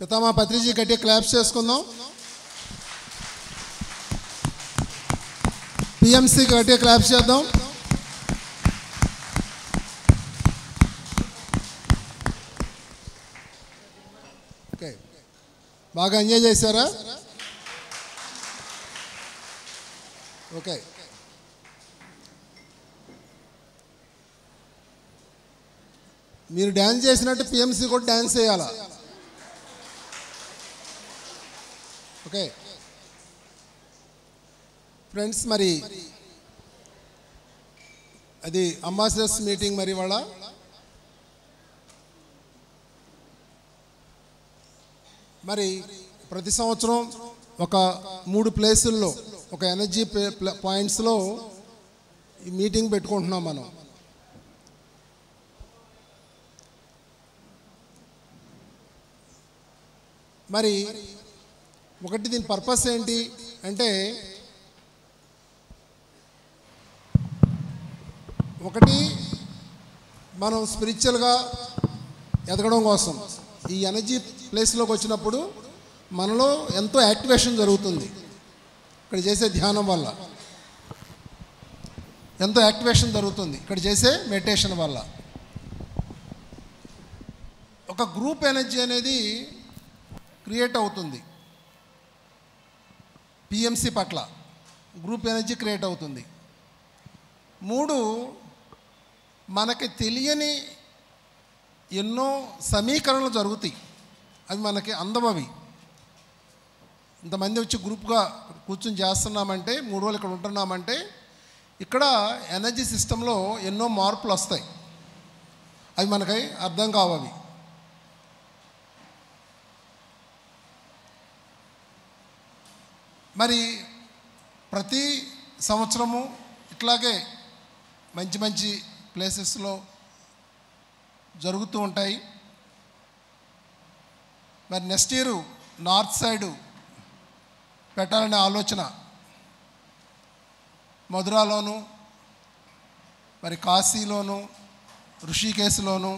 పితామా పత్రిజీ గట్టి క్లాప్స్ చేసుకుందాం పిఎంసి గట్టి క్లాప్స్ చేద్దాం ఓకే బాగా ఎంజాయ్ చేశారా ఓకే మీరు డ్యాన్స్ చేసినట్టు పిఎంసి కూడా డ్యాన్స్ చేయాలా ఓకే ఫ్రెండ్స్ మరి అది అంబాసిడర్స్ మీటింగ్ మరి వాళ్ళ మరి ప్రతి సంవత్సరం ఒక మూడు ప్లేసుల్లో ఒక ఎనర్జీ పాయింట్స్లో ఈ మీటింగ్ పెట్టుకుంటున్నాం మనం మరి ఒకటి దీని పర్పస్ ఏంటి అంటే ఒకటి మనం స్పిరిచువల్గా ఎదగడం కోసం ఈ ఎనర్జీ ప్లేస్లోకి వచ్చినప్పుడు మనలో ఎంతో యాక్టివేషన్ జరుగుతుంది ఇక్కడ చేసే ధ్యానం వల్ల ఎంతో యాక్టివేషన్ జరుగుతుంది ఇక్కడ చేసే మెడిటేషన్ వల్ల ఒక గ్రూప్ ఎనర్జీ అనేది క్రియేట్ అవుతుంది పిఎంసి పట్ల గ్రూప్ ఎనర్జీ క్రియేట్ అవుతుంది మూడు మనకి తెలియని ఎన్నో సమీకరణలు జరుగుతాయి అవి మనకి అందమవి ఇంతమంది వచ్చి గ్రూప్గా కూర్చొని చేస్తున్నామంటే మూడు రోజులు ఇక్కడ ఉంటున్నామంటే ఇక్కడ ఎనర్జీ సిస్టంలో ఎన్నో మార్పులు వస్తాయి అవి మనకి అర్థం కావు అవి మరి ప్రతి సంవత్సరము ఇట్లాగే మంచి మంచి ప్లేసెస్లో జరుగుతూ ఉంటాయి మరి నెక్స్ట్ ఇయర్ నార్త్ సైడు పెట్టాలనే ఆలోచన మధురాలోను మరి కాశీలోను ఋషికేశ్లోను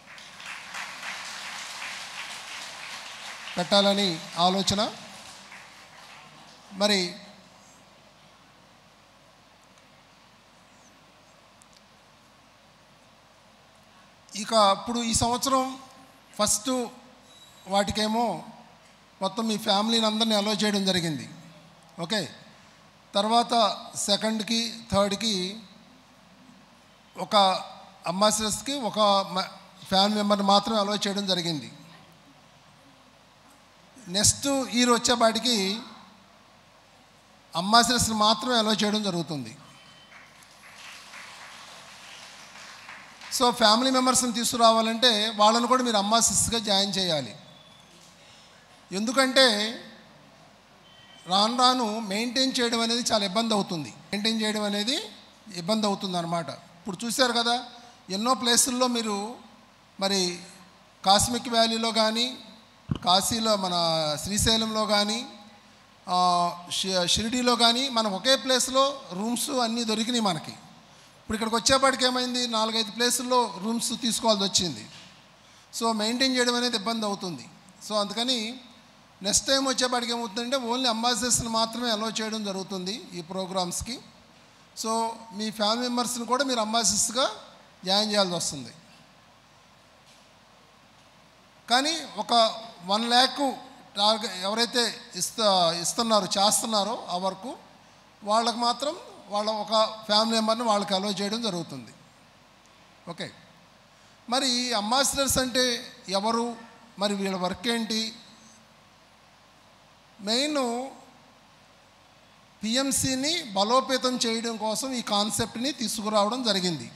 పెట్టాలని ఆలోచన మరి ఇక ఇప్పుడు ఈ సంవత్సరం ఫస్ట్ వాటికేమో మొత్తం మీ ఫ్యామిలీని అందరినీ అలో చేయడం జరిగింది ఓకే తర్వాత సెకండ్కి థర్డ్కి ఒక అంబాసిడర్స్కి ఒక మ- ఫ్యామిలీ మెంబర్ని మాత్రమే అలో చేయడం జరిగింది నెక్స్ట్ ఇయర్ వచ్చేపాటికి అంబాసిడర్స్ని మాత్రమే అలో చేయడం జరుగుతుంది సో ఫ్యామిలీ మెంబర్స్ని తీసుకురావాలంటే వాళ్ళను కూడా మీరు అంబాసిడర్స్గా జాయిన్ చేయాలి ఎందుకంటే రాను రాను మెయింటైన్ చేయడం అనేది చాలా ఇబ్బంది అవుతుంది మెయింటైన్ చేయడం అనేది ఇబ్బంది అవుతుంది అనమాట ఇప్పుడు చూశారు కదా ఎన్నో ప్లేసుల్లో మీరు మరి కాస్మిక్ వ్యాలీలో కానీ కాశీలో మన శ్రీశైలంలో కానీ ఆ, షి- షిరిడీలో కానీ మనం ఒకే ప్లేస్లో రూమ్స్ అన్నీ దొరికినాయి మనకి ఇప్పుడు ఇక్కడికి వచ్చేపాటికి ఏమైంది నాలుగైదు ప్లేసుల్లో రూమ్స్ తీసుకోవాల్సి వచ్చింది సో మెయింటైన్ చేయడం అనేది ఇబ్బంది అవుతుంది సో అందుకని నెక్స్ట్ టైం వచ్చేపాటికి ఏమవుతుందంటే ఓన్లీ అంబాసిడర్స్ని మాత్రమే అలో చేయడం జరుగుతుంది ఈ ప్రోగ్రామ్స్కి సో మీ ఫ్యామిలీ మెంబర్స్ని కూడా మీరు అంబాసిడర్స్గా జాయిన్ చేయాల్సి వస్తుంది కానీ ఒక వన్ ల్యాక్ టార్గెట్ ఎవరైతే ఇస్తా ఇస్తున్నారో చేస్తున్నారో ఆ వర్క్ వాళ్ళకి మాత్రం వాళ్ళ ఒక ఫ్యామిలీ మెంబర్ని వాళ్ళకి అలో చేయడం జరుగుతుంది ఓకే మరి అంబాసిడర్స్ అంటే ఎవరు మరి వీళ్ళ వర్క్ ఏంటి మెయిన్ పిఎంసిని బలోపేతం చేయడం కోసం ఈ కాన్సెప్ట్ని తీసుకురావడం జరిగింది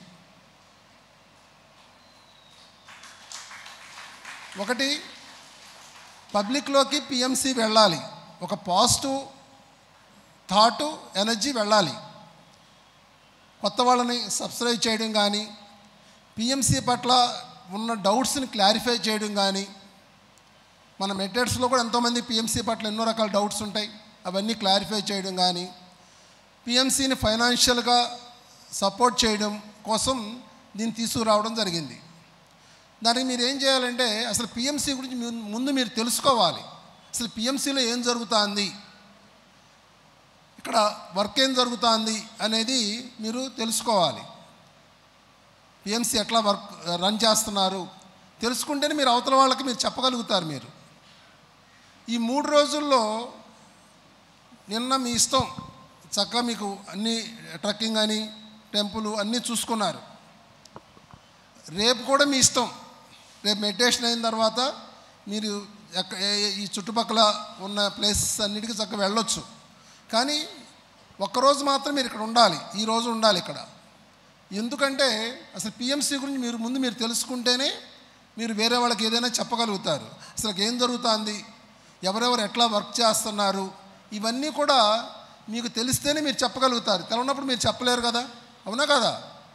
ఒకటి పబ్లిక్లోకి పిఎంసి వెళ్ళాలి ఒక పాజిటివ్ థాట్ ఎనర్జీ వెళ్ళాలి కొత్త వాళ్ళని సబ్స్క్రైబ్ చేయడం కానీ పిఎంసి పట్ల ఉన్న డౌట్స్ని క్లారిఫై చేయడం కానీ మన మెథడ్స్లో కూడా ఎంతోమంది పిఎంసి పట్ల ఎన్నో రకాల డౌట్స్ ఉంటాయి అవన్నీ క్లారిఫై చేయడం కానీ పిఎంసిని ఫైనాన్షియల్గా సపోర్ట్ చేయడం కోసం దీన్ని తీసుకురావడం జరిగింది దానికి మీరు ఏం చేయాలంటే అసలు పిఎంసి గురించి మీరు- ముందు మీరు తెలుసుకోవాలి అసలు పిఎంసిలో ఏం జరుగుతుంది ఇక్కడ వర్క్ ఏం జరుగుతుంది అనేది మీరు తెలుసుకోవాలి పిఎంసి ఎట్లా వర్క్ రన్ చేస్తున్నారు తెలుసుకుంటేనే మీరు అవతల వాళ్ళకి మీరు చెప్పగలుగుతారు మీరు ఈ మూడు రోజుల్లో నిన్న మీ ఇష్టం చక్కగా మీకు అన్ని ట్రక్కింగ్ అని టెంపుల్ అన్నీ చూసుకున్నారు రేపు కూడా మీ ఇష్టం రేపు మెడిటేషన్ అయిన తర్వాత మీరు ఎక్క ఏ- ఈ చుట్టుపక్కల ఉన్న ప్లేసెస్ అన్నిటికీ చక్కగా వెళ్ళొచ్చు కానీ ఒక్కరోజు మాత్రం మీరు ఇక్కడ ఉండాలి ఈ రోజు ఉండాలి ఇక్కడ ఎందుకంటే అసలు పిఎంసి గురించి మీరు ముందు మీరు తెలుసుకుంటేనే మీరు వేరే వాళ్ళకి ఏదైనా చెప్పగలుగుతారు అసలు ఏం జరుగుతుంది ఎవరెవరు ఎట్లా వర్క్ చేస్తున్నారు ఇవన్నీ కూడా మీకు తెలిస్తేనే మీరు చెప్పగలుగుతారు తెలవనప్పుడు మీరు చెప్పలేరు కదా అవునా కదా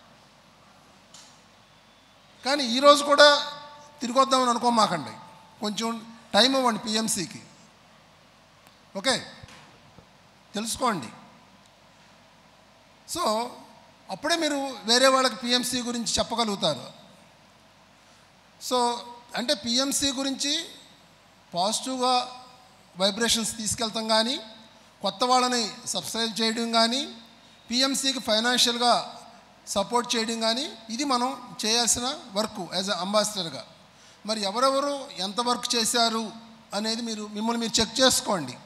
కానీ ఈరోజు కూడా తిరిగి వద్దామని అనుకోమాకండి కొంచెం టైం ఇవ్వండి పిఎంసికి ఓకే తెలుసుకోండి సో అప్పుడే మీరు వేరే వాళ్ళకి పిఎంసి గురించి చెప్పగలుగుతారు సో అంటే పిఎంసి గురించి పాజిటివ్గా వైబ్రేషన్స్ తీసుకెళ్తాం కానీ కొత్త వాళ్ళని సబ్స్క్రైబ్ చేయడం కానీ పిఎంసికి ఫైనాన్షియల్గా సపోర్ట్ చేయడం కానీ ఇది మనం చేయాల్సిన వర్క్ యాజ్ అ అంబాసిడర్గా మరి ఎవరెవరు ఎంత వర్క్ చేశారు అనేది మీరు మిమ్మల్ని మీరు చెక్ చేసుకోండి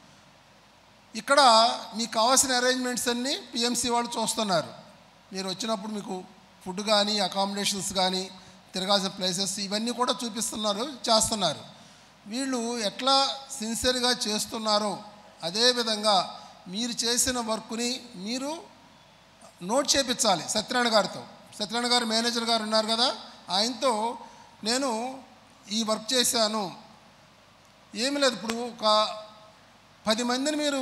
ఇక్కడ మీకు కావాల్సిన అరేంజ్మెంట్స్ అన్నీ పిఎంసి వాళ్ళు చూస్తున్నారు మీరు వచ్చినప్పుడు మీకు ఫుడ్ కానీ అకామిడేషన్స్ కానీ తిరగాల్సిన ప్లేసెస్ ఇవన్నీ కూడా చూపిస్తున్నారు చేస్తున్నారు వీళ్ళు ఎట్లా సిన్సియర్గా చేస్తున్నారో అదేవిధంగా మీరు చేసిన వర్క్ని మీరు నోట్ చేపించాలి సత్యనారాయణ గారితో సత్యనారాయణ గారు మేనేజర్ గారు ఉన్నారు కదా ఆయనతో నేను ఈ వర్క్ చేశాను ఏమి లేదు ఇప్పుడు ఒక పది మందిని మీరు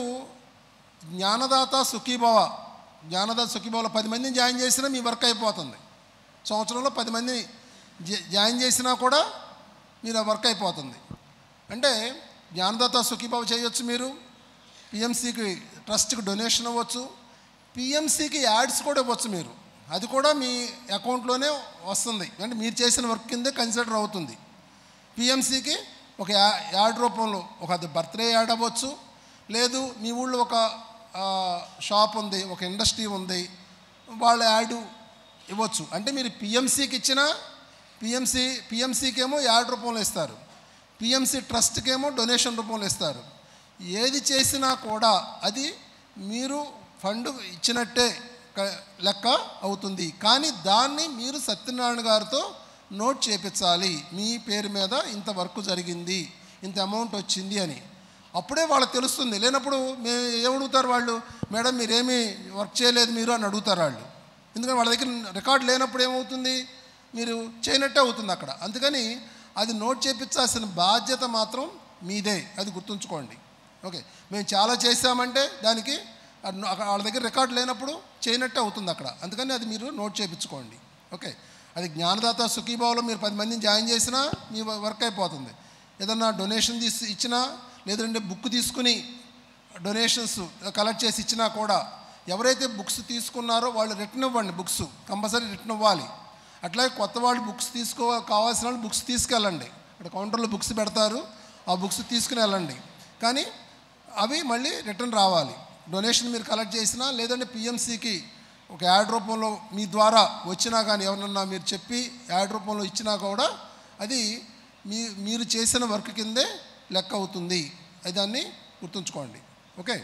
జ్ఞానదాత సుఖీభవ జ్ఞానదాత సుఖీభవలో పది మందిని జాయిన్ చేసినా మీ వర్క్ అయిపోతుంది సంవత్సరంలో పది మందిని జా- జాయిన్ చేసినా కూడా మీరు ఆ వర్క్ అయిపోతుంది అంటే జ్ఞానదాత సుఖీభవ చేయొచ్చు మీరు పిఎంసికి ట్రస్ట్కి డొనేషన్ ఇవ్వచ్చు పిఎంసికి యాడ్స్ కూడా ఇవ్వచ్చు మీరు అది కూడా మీ అకౌంట్లోనే వస్తుంది అంటే మీరు చేసిన వర్క్ కిందే కన్సిడర్ అవుతుంది పిఎంసికి ఒక యా- యాడ్ రూపంలో ఒక అది బర్త్డే యాడ్ అవ్వచ్చు లేదు మీ ఊళ్ళో ఒక ఆ, షాప్ ఉంది ఒక ఇండస్ట్రీ ఉంది వాళ్ళ యాడ్ ఇవ్వచ్చు అంటే మీరు పిఎంసికి ఇచ్చిన పిఎంసి పిఎంసికి ఏమో యాడ్ రూపంలో ఇస్తారు పిఎంసి ట్రస్ట్కి ఏమో డొనేషన్ రూపంలో ఇస్తారు ఏది చేసినా కూడా అది మీరు ఫండ్ ఇచ్చినట్టే క- లెక్క అవుతుంది కానీ దాన్ని మీరు సత్యనారాయణ గారితో నోట్ చేపించాలి మీ పేరు మీద ఇంత వర్క్ జరిగింది ఇంత అమౌంట్ వచ్చింది అని అప్పుడే వాళ్ళకి తెలుస్తుంది లేనప్పుడు మేము ఏమడుగుతారు వాళ్ళు మేడం మీరేమీ వర్క్ చేయలేదు మీరు అని అడుగుతారు వాళ్ళు ఎందుకంటే వాళ్ళ దగ్గర రికార్డు లేనప్పుడు ఏమవుతుంది మీరు చేయనట్టే అవుతుంది అక్కడ అందుకని అది నోట్ చేపించాల్సిన బాధ్యత మాత్రం మీదే అది గుర్తుంచుకోండి ఓకే మేము చాలా చేసామంటే దానికి అది నో- అక్కడ వాళ్ళ దగ్గర రికార్డు లేనప్పుడు చేయనట్టే అవుతుంది అక్కడ అందుకని అది మీరు నోట్ చేయించుకోండి ఓకే అది జ్ఞానదాత సుఖీభావలో మీరు పది మందిని జాయిన్ చేసినా మీ వ- వర్క్ అయిపోతుంది ఏదన్నా డొనేషన్ తీసి ఇచ్చినా లేదంటే బుక్ తీసుకుని డొనేషన్స్ కలెక్ట్ చేసి ఇచ్చినా కూడా ఎవరైతే బుక్స్ తీసుకున్నారో వాళ్ళు రిటర్న్ ఇవ్వండి బుక్స్ కంపల్సరీ రిటర్న్ ఇవ్వాలి అట్లాగే కొత్త వాళ్ళు బుక్స్ తీసుకో కావాల్సిన వాళ్ళు బుక్స్ తీసుకెళ్ళండి ఇక్కడ కౌంటర్లో బుక్స్ పెడతారు ఆ బుక్స్ తీసుకుని వెళ్ళండి కానీ అవి మళ్ళీ రిటర్న్ రావాలి డొనేషన్ మీరు కలెక్ట్ చేసినా లేదంటే పిఎంసికి ఒక యాడ్ రూపంలో మీ ద్వారా వచ్చినా కానీ ఎవరన్నా మీరు చెప్పి యాడ్ రూపంలో ఇచ్చినా కూడా అది మీ మీరు చేసిన వర్క్ కిందే లెక్క అవుతుంది అది దాన్ని గుర్తుంచుకోండి ఓకే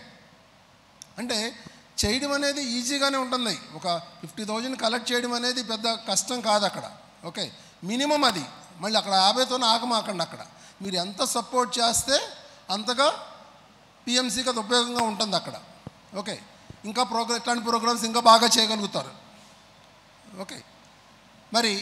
అంటే చేయడం అనేది ఈజీగానే ఉంటుంది ఒక ఫిఫ్టీ థౌజండ్ కలెక్ట్ చేయడం అనేది పెద్ద కష్టం కాదు అక్కడ ఓకే మినిమం అది మళ్ళీ అక్కడ యాభైతో ఆగమాకండి అక్కడ మీరు ఎంత సపోర్ట్ చేస్తే అంతగా పిఎంసీకి అది ఉపయోగంగా ఉంటుంది అక్కడ ఓకే ఇంకా ప్రోగ్రా ఇట్లాంటి ప్రోగ్రామ్స్ ఇంకా బాగా చేయగలుగుతారు ఓకే మరి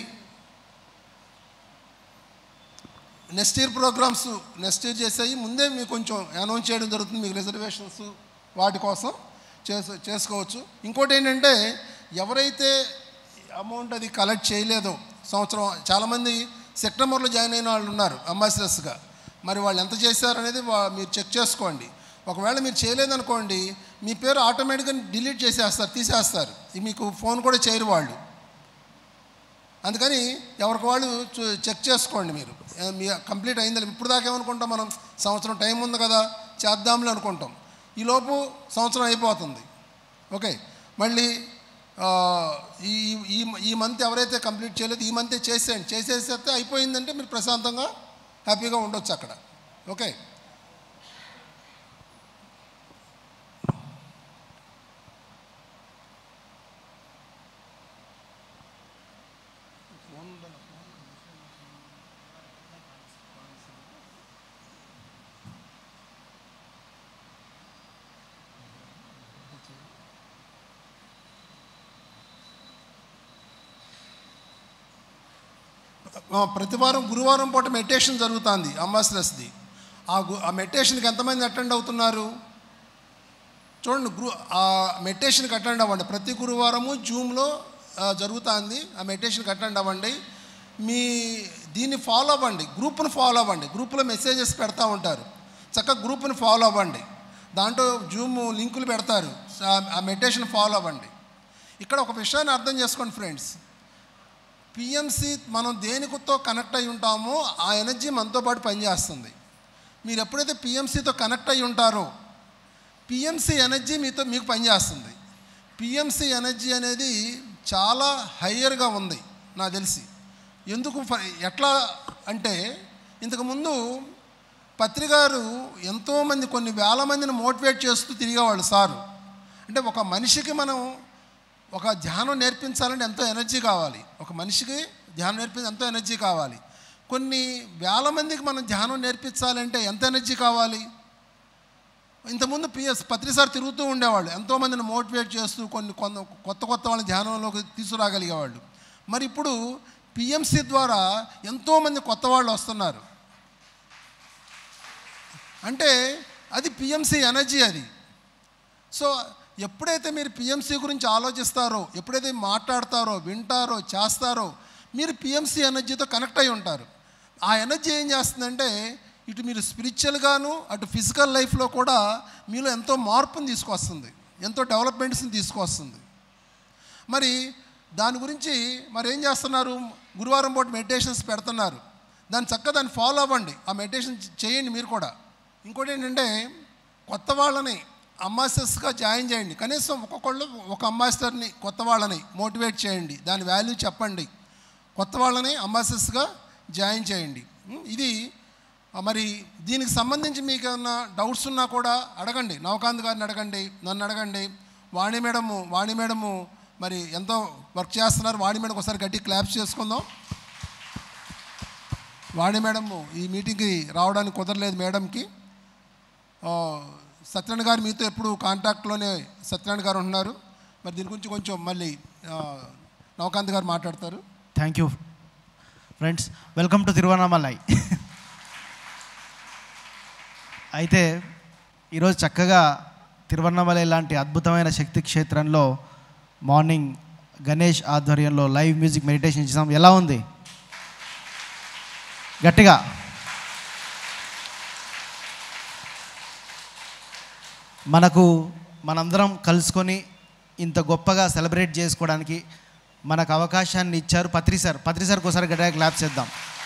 next year programs next year చేసేవి ముందే మీకు కొంచెం అనౌన్స్ చేయడం జరుగుతుంది మీకు రిజర్వేషన్స్ వాటి కోసం చేసు చేసుకోవచ్చు ఇంకోటి ఏంటంటే ఎవరైతే అమౌంట్ అది కలెక్ట్ చేయలేదో సంవత్సరం చాలామంది సెప్టెంబర్లో జాయిన్ అయిన వాళ్ళు ఉన్నారు అంబాసిడర్స్గా మరి వాళ్ళు ఎంత చేశారు అనేది వా- మీరు చెక్ చేసుకోండి ఒకవేళ మీరు చేయలేదనుకోండి మీ పేరు ఆటోమేటిక్గా డిలీట్ చేసేస్తారు తీసేస్తారు ఇది మీకు ఫోన్ కూడా చేయరు వాళ్ళు అందుకని ఎవరికి వాళ్ళు చూ- చెక్ చేసుకోండి మీరు ఏ- మీ కంప్లీట్ అయిందా ఇప్పుడు దాకా ఏమనుకుంటాం మనం సంవత్సరం టైం ఉంది కదా చేద్దాంలే అనుకుంటాం ఈలోపు సంవత్సరం అయిపోతుంది ఓకే మళ్ళీ ఆ, ఈ ఈ ఈ మంత్ ఎవరైతే కంప్లీట్ చేయలేదు ఈ మంతే చేసేయండి చేసేస్తే అయిపోయిందంటే మీరు ప్రశాంతంగా హ్యాపీగా ఉండొచ్చు అక్కడ ఓకే ఆ, ప్రతి వారం గురువారం పూట మెడిటేషన్ జరుగుతుంది అంబాసిడర్స్ది ఆ గు- ఆ మెడిటేషన్కి ఎంతమంది అటెండ్ అవుతున్నారు చూడండి గురు ఆ మెడిటేషన్కి అటెండ్ అవ్వండి ప్రతి గురువారము జూమ్లో జరుగుతుంది ఆ మెడిటేషన్కి అటెండ్ అవ్వండి మీ దీన్ని ఫాలో అవ్వండి గ్రూప్ను ఫాలో అవ్వండి గ్రూప్లో మెసేజెస్ పెడతా ఉంటారు చక్కగా గ్రూప్ని ఫాలో అవ్వండి దాంట్లో జూమ్ లింకులు పెడతారు ఆ- ఆ మెడిటేషన్ ఫాలో అవ్వండి ఇక్కడ ఒక విషయాన్ని అర్థం చేసుకోండి ఫ్రెండ్స్ పిఎంసి మనం దేనితో కనెక్ట్ అయి ఉంటామో ఆ ఎనర్జీ మనతో పాటు పనిచేస్తుంది మీరు ఎప్పుడైతే పిఎంసితో కనెక్ట్ అయి ఉంటారో పిఎంసి ఎనర్జీ మీతో మీకు పనిచేస్తుంది పిఎంసి ఎనర్జీ అనేది చాలా హయ్యర్గా ఉంది నాకు తెలిసి ఎందుకు ఫ- ఎట్లా అంటే ఇంతకుముందు పత్రికారు ఎంతోమంది కొన్ని వేల మందిని మోటివేట్ చేస్తూ తిరిగేవాళ్ళు సారు అంటే ఒక మనిషికి మనం ఒక ధ్యానం నేర్పించాలంటే ఎంతో ఎనర్జీ కావాలి ఒక మనిషికి ధ్యానం నేర్పించి ఎంతో ఎనర్జీ కావాలి కొన్ని వేల మందికి మనం ధ్యానం నేర్పించాలంటే ఎంత ఎనర్జీ కావాలి ఇంతకుముందు పిఎస్ పత్రిసారి తిరుగుతూ ఉండేవాళ్ళు ఎంతోమందిని మోటివేట్ చేస్తూ కొన్ని కొంత కొత్త కొత్త వాళ్ళని ధ్యానంలోకి తీసుకురాగలిగేవాళ్ళు మరి ఇప్పుడు పిఎంసి ద్వారా ఎంతోమంది కొత్త వాళ్ళు వస్తున్నారు అంటే అది పిఎంసి ఎనర్జీ అది సో ఎప్పుడైతే మీరు పిఎంసి గురించి ఆలోచిస్తారో ఎప్పుడైతే మాట్లాడతారో వింటారో చేస్తారో మీరు పిఎంసి ఎనర్జీతో కనెక్ట్ అయి ఉంటారు ఆ ఎనర్జీ ఏం చేస్తుందంటే ఇటు మీరు స్పిరిచువల్గాను అటు ఫిజికల్ లైఫ్లో కూడా మీలో ఎంతో మార్పుని తీసుకొస్తుంది ఎంతో డెవలప్మెంట్స్ని తీసుకొస్తుంది మరి దాని గురించి మరి ఏం చేస్తున్నారు గురువారం పూట మెడిటేషన్స్ పెడుతున్నారు దాన్ని చక్కగా దాన్ని ఫాలో అవ్వండి ఆ మెడిటేషన్ చేయండి మీరు కూడా ఇంకోటి ఏంటంటే కొత్త వాళ్ళని అంబాసిడర్స్గా జాయిన్ చేయండి కనీసం ఒక్కొక్కళ్ళు ఒక అంబాసిడర్ని కొత్త వాళ్ళని మోటివేట్ చేయండి దాని వాల్యూ చెప్పండి కొత్త వాళ్ళని అంబాసిడర్స్గా జాయిన్ చేయండి ఉం, ఇది ఆ, మరి దీనికి సంబంధించి మీకు ఏమన్నా డౌట్స్ ఉన్నా కూడా అడగండి నవకాంత్ గారిని అడగండి నన్ను అడగండి వాణి మేడము వాణి మేడము మరి ఎంతో వర్క్ చేస్తున్నారు వాణి మేడం ఒకసారి గట్టి క్లాప్స్ చేసుకుందాం వాణి మేడము ఈ మీటింగ్కి రావడానికి కుదరలేదు మేడంకి ఆ, సత్యనారాయణ గారు మీతో ఎప్పుడు కాంటాక్ట్లోనే సత్యనారాయణ గారు ఉంటున్నారు మరి దీని గురించి కొంచెం మళ్ళీ ఆ, నవకాంత్ గారు మాట్లాడతారు thank you friends welcome to Tiruvannamalai అయితే ఈరోజు చక్కగా తిరువన్నామలై లాంటి అద్భుతమైన శక్తి క్షేత్రంలో మార్నింగ్ గణేష్ ఆధ్వర్యంలో లైవ్ మ్యూజిక్ మెడిటేషన్ చేసాం ఎలా ఉంది గట్టిగా మనకు మనందరం కలుసుకొని ఇంత గొప్పగా సెలబ్రేట్ చేసుకోవడానికి మనకు అవకాశాన్ని ఇచ్చారు పత్రి సార్ పత్రి సార్కి ఒకసారి గట్టిగా క్లాప్స్ చేద్దాం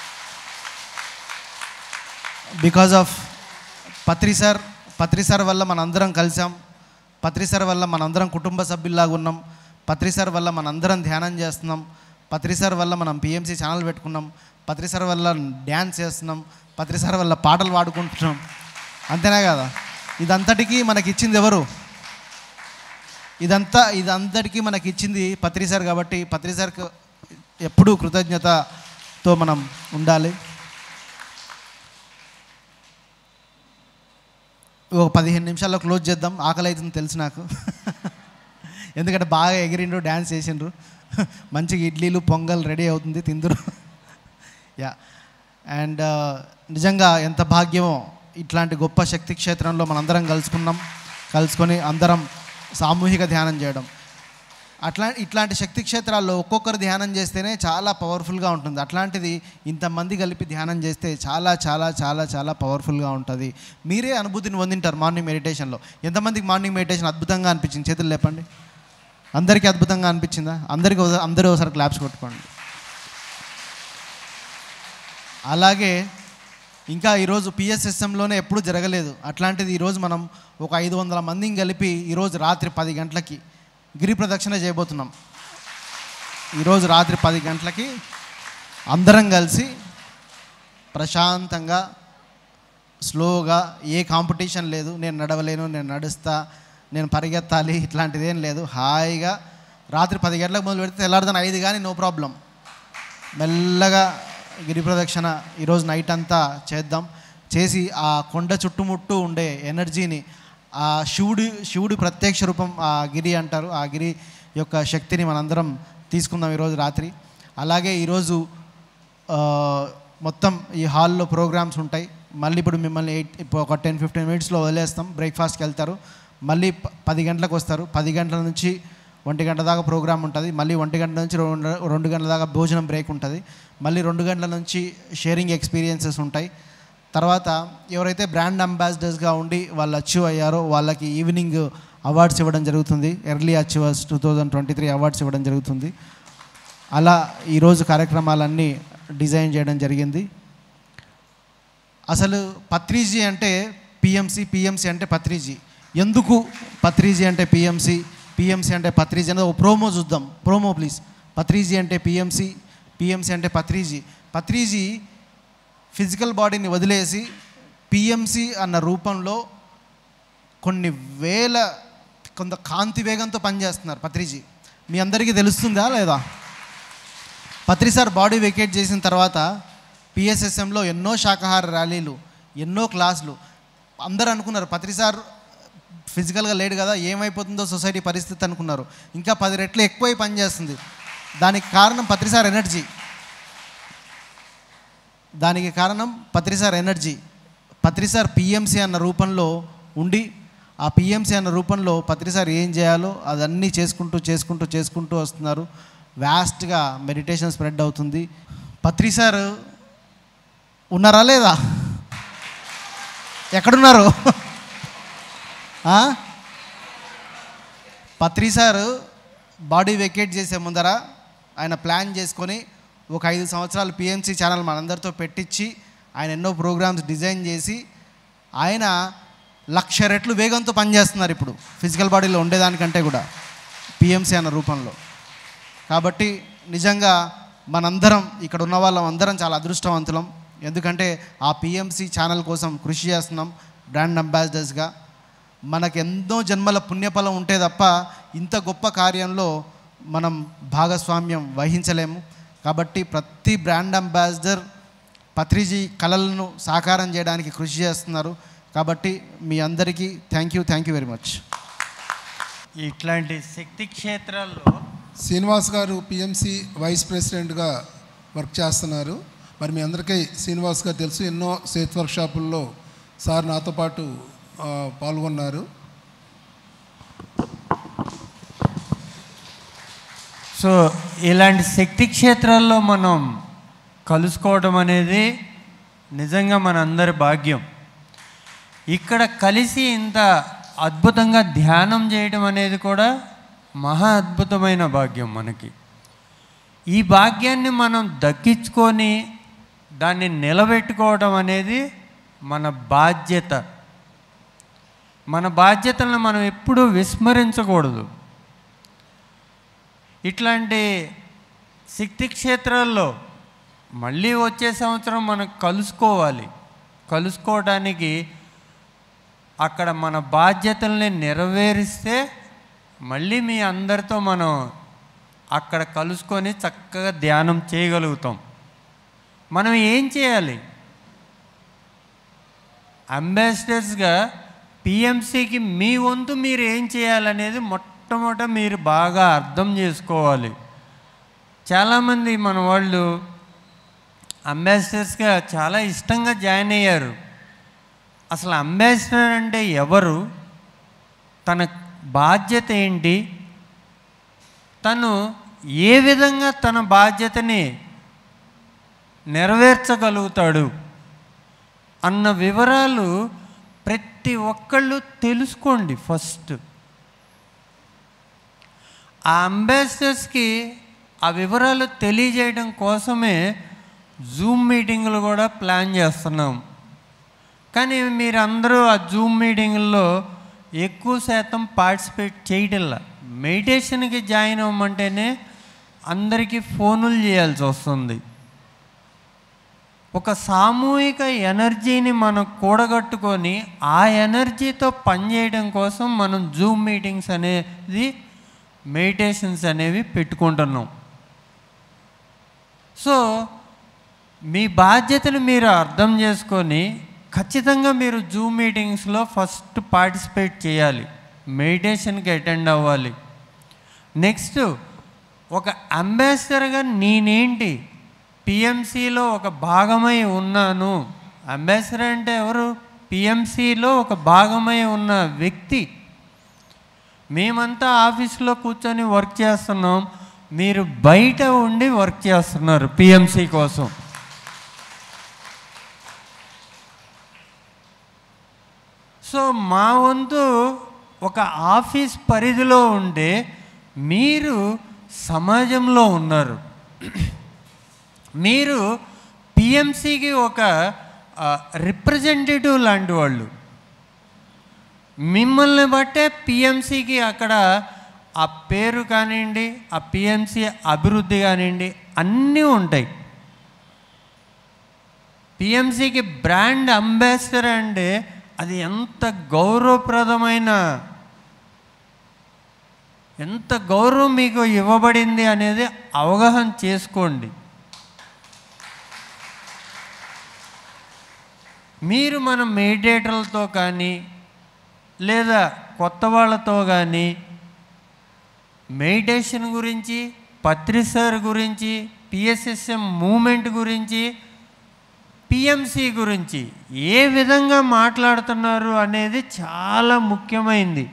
because of Patri sir Patri sir వల్ల మనందరం కలిసాం పత్రి సార్ వల్ల మనందరం కుటుంబ సభ్యుల్లాగా ఉన్నాం పత్రి సార్ వల్ల మనందరం ధ్యానం చేస్తున్నాం పత్రి సార్ వల్ల మనం పిఎంసి ఛానల్ పెట్టుకున్నాం పత్రి సార్ వల్ల డ్యాన్స్ చేస్తున్నాం పత్రి సార్ వల్ల పాటలు పాడుకుంటున్నాం అంతేనా కదా ఇదంతటికీ మనకి ఇచ్చింది ఎవరు ఇదంతా ఇదంతటికీ మనకి ఇచ్చింది పత్రి సార్ కాబట్టి పత్రి సార్కి ఎప్పుడూ కృతజ్ఞతతో మనం ఉండాలి ఒక పదిహేను నిమిషాల్లో క్లోజ్ చేద్దాం ఆకలి అవుతుంది తెలుసు నాకు ఎందుకంటే బాగా ఎగిరిండ్రు డ్యాన్స్ చేసిండ్రు మంచిగా ఇడ్లీలు పొంగల్ రెడీ అవుతుంది తిందురు యా అండ్ నిజంగా ఎంత భాగ్యమో ఇట్లాంటి గొప్ప శక్తి క్షేత్రంలో మనందరం కలుసుకున్నాం కలుసుకొని అందరం సామూహిక ధ్యానం చేయడం అట్లా ఇట్లాంటి శక్తి క్షేత్రాల్లో ఒక్కొక్కరు ధ్యానం చేస్తేనే చాలా పవర్ఫుల్గా ఉంటుంది అట్లాంటిది ఇంతమంది కలిపి ధ్యానం చేస్తే చాలా చాలా చాలా చాలా పవర్ఫుల్గా ఉంటుంది మీరే అనుభూతిని పొందింటారు మార్నింగ్ మెడిటేషన్లో ఎంతమందికి మార్నింగ్ మెడిటేషన్ అద్భుతంగా అనిపించింది చేతులు లేపండి అందరికీ అద్భుతంగా అనిపించిందా అందరికీ ఒకసారి- అందరూ ఒకసారి క్లాప్స్ కొట్టుకోండి అలాగే ఇంకా ఈరోజు పిఎస్ఎస్ఎంలోనే ఎప్పుడూ జరగలేదు అట్లాంటిది ఈరోజు మనం ఒక ఐదు వందల మందిని కలిపి ఈరోజు రాత్రి పది గంటలకి గిరి ప్రదక్షిణ చేయబోతున్నాం ఈరోజు రాత్రి పది గంటలకి అందరం కలిసి ప్రశాంతంగా స్లోగా ఏ కాంపిటీషన్ లేదు నేను నడవలేను నేను నడుస్తా నేను పరిగెత్తాలి ఇట్లాంటిది ఏం లేదు హాయిగా రాత్రి పది గంటలకు మొదలు పెడితే తెల్లారుదాన్ని ఐదు కానీ నో ప్రాబ్లం మెల్లగా గిరి ప్రదక్షిణ ఈరోజు నైట్ అంతా చేద్దాం చేసి ఆ కొండ చుట్టుముట్టు ఉండే ఎనర్జీని ఆ శివుడి శివుడి ప్రత్యక్ష రూపం ఆ గిరి అంటారు ఆ గిరి యొక్క శక్తిని మనందరం తీసుకుందాం ఈరోజు రాత్రి అలాగే ఈరోజు ఆ, మొత్తం ఈ హాల్లో ప్రోగ్రామ్స్ ఉంటాయి మళ్ళీ ఇప్పుడు మిమ్మల్ని ఎయిట్ ఇప్పుడు ఒక టెన్ ఫిఫ్టీన్ మినిట్స్లో వదిలేస్తాం బ్రేక్ఫాస్ట్కి వెళ్తారు మళ్ళీ ప- పది గంటలకు వస్తారు పది గంటల నుంచి ఒంటి గంట దాకా ప్రోగ్రామ్ ఉంటుంది మళ్ళీ ఒంటి గంట నుంచి రెండు రెండు గంటల దాకా భోజనం బ్రేక్ ఉంటుంది మళ్ళీ రెండు గంటల నుంచి షేరింగ్ ఎక్స్పీరియన్సెస్ ఉంటాయి తర్వాత ఎవరైతే బ్రాండ్ అంబాసిడర్స్గా ఉండి వాళ్ళు అచీవ్ అయ్యారో వాళ్ళకి ఈవినింగ్ అవార్డ్స్ ఇవ్వడం జరుగుతుంది early achievers two thousand twenty three awards ఇవ్వడం జరుగుతుంది అలా ఈరోజు కార్యక్రమాలన్నీ డిజైన్ చేయడం జరిగింది అసలు పత్రిజీ అంటే పిఎంసి పిఎంసి అంటే పత్రిజీ ఎందుకు పత్రిజీ అంటే పిఎంసి పిఎంసి అంటే పత్రిజీ అనేది ఒక ప్రోమో చూద్దాం ప్రోమో ప్లీజ్ పత్రిజీ అంటే పిఎంసి పిఎంసి అంటే పత్రిజీ పత్రిజీ ఫిజికల్ బాడీని వదిలేసి పిఎంసి అన్న రూపంలో కొన్ని వేల కొంత కాంతి వేగంతో పనిచేస్తున్నారు పత్రిజీ మీ అందరికీ తెలుస్తుందా లేదా పత్రి సార్ బాడీ వెకేట్ చేసిన తర్వాత పిఎస్ఎస్ఎంలో ఎన్నో శాకాహార ర్యాలీలు ఎన్నో క్లాసులు అందరూ అనుకున్నారు పత్రి సార్ ఫిజికల్గా లేడు కదా ఏమైపోతుందో సొసైటీ పరిస్థితి అనుకున్నారు ఇంకా పది రెట్లు ఎక్కువై పనిచేస్తుంది దానికి కారణం పత్రి సార్ ఎనర్జీ దానికి కారణం Patri sir energy Patri sir PMC అన్న రూపంలో ఉండి ఆ పిఎంసి అన్న రూపంలో పత్రి సార్ ఏం చేయాలో అదన్నీ చేసుకుంటూ చేసుకుంటూ చేసుకుంటూ వస్తున్నారు వ్యాస్ట్గా మెడిటేషన్ స్ప్రెడ్ అవుతుంది పత్రి సార్ ఉన్నారా లేదా ఎక్కడున్నారు ఆ? పత్రి సార్ బాడీ వెకేట్ చేసే ముందర ఆయన ప్లాన్ చేసుకొని ఒక ఐదు సంవత్సరాలు పిఎంసి ఛానల్ మనందరితో పెట్టించి ఆయన ఎన్నో ప్రోగ్రామ్స్ డిజైన్ చేసి ఆయన లక్ష రెట్లు వేగంతో పనిచేస్తున్నారు ఇప్పుడు ఫిజికల్ బాడీలో ఉండేదానికంటే కూడా పిఎంసి అన్న రూపంలో కాబట్టి నిజంగా మనందరం ఇక్కడ ఉన్న వాళ్ళం అందరం చాలా అదృష్టవంతులం ఎందుకంటే ఆ పిఎంసి ఛానల్ కోసం కృషి చేస్తున్నాం బ్రాండ్ అంబాసిడర్స్గా మనకు ఎన్నో జన్మల పుణ్యఫలం ఉంటే తప్ప ఇంత గొప్ప కార్యంలో మనం భాగస్వామ్యం వహించలేము కాబట్టి ప్రతి బ్రాండ్ అంబాసిడర్ పత్రిజీ కళలను సాకారం చేయడానికి కృషి చేస్తున్నారు కాబట్టి మీ అందరికీ thank you thank you very much ఇట్లాంటి శక్తి క్షేత్రాల్లో శ్రీనివాస్ గారు పిఎంసి వైస్ ప్రెసిడెంట్గా వర్క్ చేస్తున్నారు మరి మీ అందరికీ శ్రీనివాస్ గారు తెలుసు ఎన్నో సేత్ వర్క్షాపుల్లో సార్ నాతో పాటు ఆ, పాల్గొన్నారు సో ఇలాంటి శక్తి క్షేత్రాల్లో మనం కలుసుకోవడం అనేది నిజంగా మన అందరి భాగ్యం ఇక్కడ కలిసి ఇంత అద్భుతంగా ధ్యానం చేయడం అనేది కూడా మహా అద్భుతమైన భాగ్యం మనకి ఈ భాగ్యాన్ని మనం దక్కించుకొని దాన్ని నిలబెట్టుకోవడం అనేది మన బాధ్యత మన బాధ్యతలను మనం ఎప్పుడూ విస్మరించకూడదు ఇట్లాంటి శక్తి క్షేత్రాల్లో మళ్ళీ వచ్చే సంవత్సరం మనం కలుసుకోవాలి కలుసుకోవడానికి అక్కడ మన బాధ్యతల్ని నెరవేరిస్తే మళ్ళీ మీ అందరితో మనం అక్కడ కలుసుకొని చక్కగా ధ్యానం చేయగలుగుతాం మనం ఏం చేయాలి అంబాసిడర్స్గా పిఎంసికి మీ వంతు మీరు ఏం చేయాలనేది మొట్టమొదట మీరు బాగా అర్థం చేసుకోవాలి చాలామంది మన వాళ్ళు అంబాసిడర్స్గా చాలా ఇష్టంగా జాయిన్ అయ్యారు అసలు అంబాసిడర్ అంటే ఎవరు తన బాధ్యత ఏంటి తను ఏ విధంగా తన బాధ్యతని నెరవేర్చగలుగుతాడు అన్న వివరాలు ప్రతి ఒక్కళ్ళు తెలుసుకోండి ఫస్ట్ ఆ అంబాసిడర్స్కి ఆ వివరాలు తెలియజేయడం కోసమే జూమ్ మీటింగులు కూడా ప్లాన్ చేస్తున్నాం కానీ మీరు అందరూ ఆ జూమ్ మీటింగుల్లో ఎక్కువ శాతం పార్టిసిపేట్ చేయటంలా మెడిటేషన్కి జాయిన్ అవ్వమంటేనే అందరికీ ఫోనులు చేయాల్సి వస్తుంది ఒక సామూహిక ఎనర్జీని మనం కూడగట్టుకొని ఆ ఎనర్జీతో పనిచేయడం కోసం మనం జూమ్ మీటింగ్స్ అనేది మెడిటేషన్స్ అనేవి పెట్టుకుంటున్నాం సో మీ బాధ్యతను మీరు అర్థం చేసుకొని ఖచ్చితంగా మీరు జూమ్ మీటింగ్స్లో ఫస్ట్ పార్టిసిపేట్ చేయాలి మెడిటేషన్కి అటెండ్ అవ్వాలి నెక్స్ట్ ఒక అంబాసిడర్గా నేనేంటి పిఎంసిలో ఒక భాగమై ఉన్నాను అంబాసిడర్ అంటే ఎవరు పిఎంసిలో ఒక భాగమై ఉన్న వ్యక్తి మేమంతా ఆఫీస్లో కూర్చొని వర్క్ చేస్తున్నాం మీరు బయట ఉండి వర్క్ చేస్తున్నారు పిఎంసి కోసం సో మా వంతు ఒక ఆఫీస్ పరిధిలో ఉండే మీరు సమాజంలో ఉన్నారు మీరు పిఎంసికి ఒక రిప్రజెంటేటివ్ లాంటి వాళ్ళు మిమ్మల్ని బట్టే పిఎంసికి అక్కడ ఆ పేరు కానివ్వండి ఆ పిఎంసి అభివృద్ధి కానివ్వండి అన్నీ ఉంటాయి పిఎంసికి బ్రాండ్ అంబాసిడర్ అంటే అది ఎంత గౌరవప్రదమైన ఎంత గౌరవం మీకు ఇవ్వబడింది అనేది అవగాహన చేసుకోండి మీరు మన మెడిటేటర్లతో కానీ లేదా కొత్త వాళ్ళతో కానీ మెడిటేషన్ గురించి పత్రిసర్ గురించి పిఎస్ఎస్ఎం మూమెంట్ గురించి పిఎంసి గురించి ఏ విధంగా మాట్లాడుతున్నారు అనేది చాలా ముఖ్యమైంది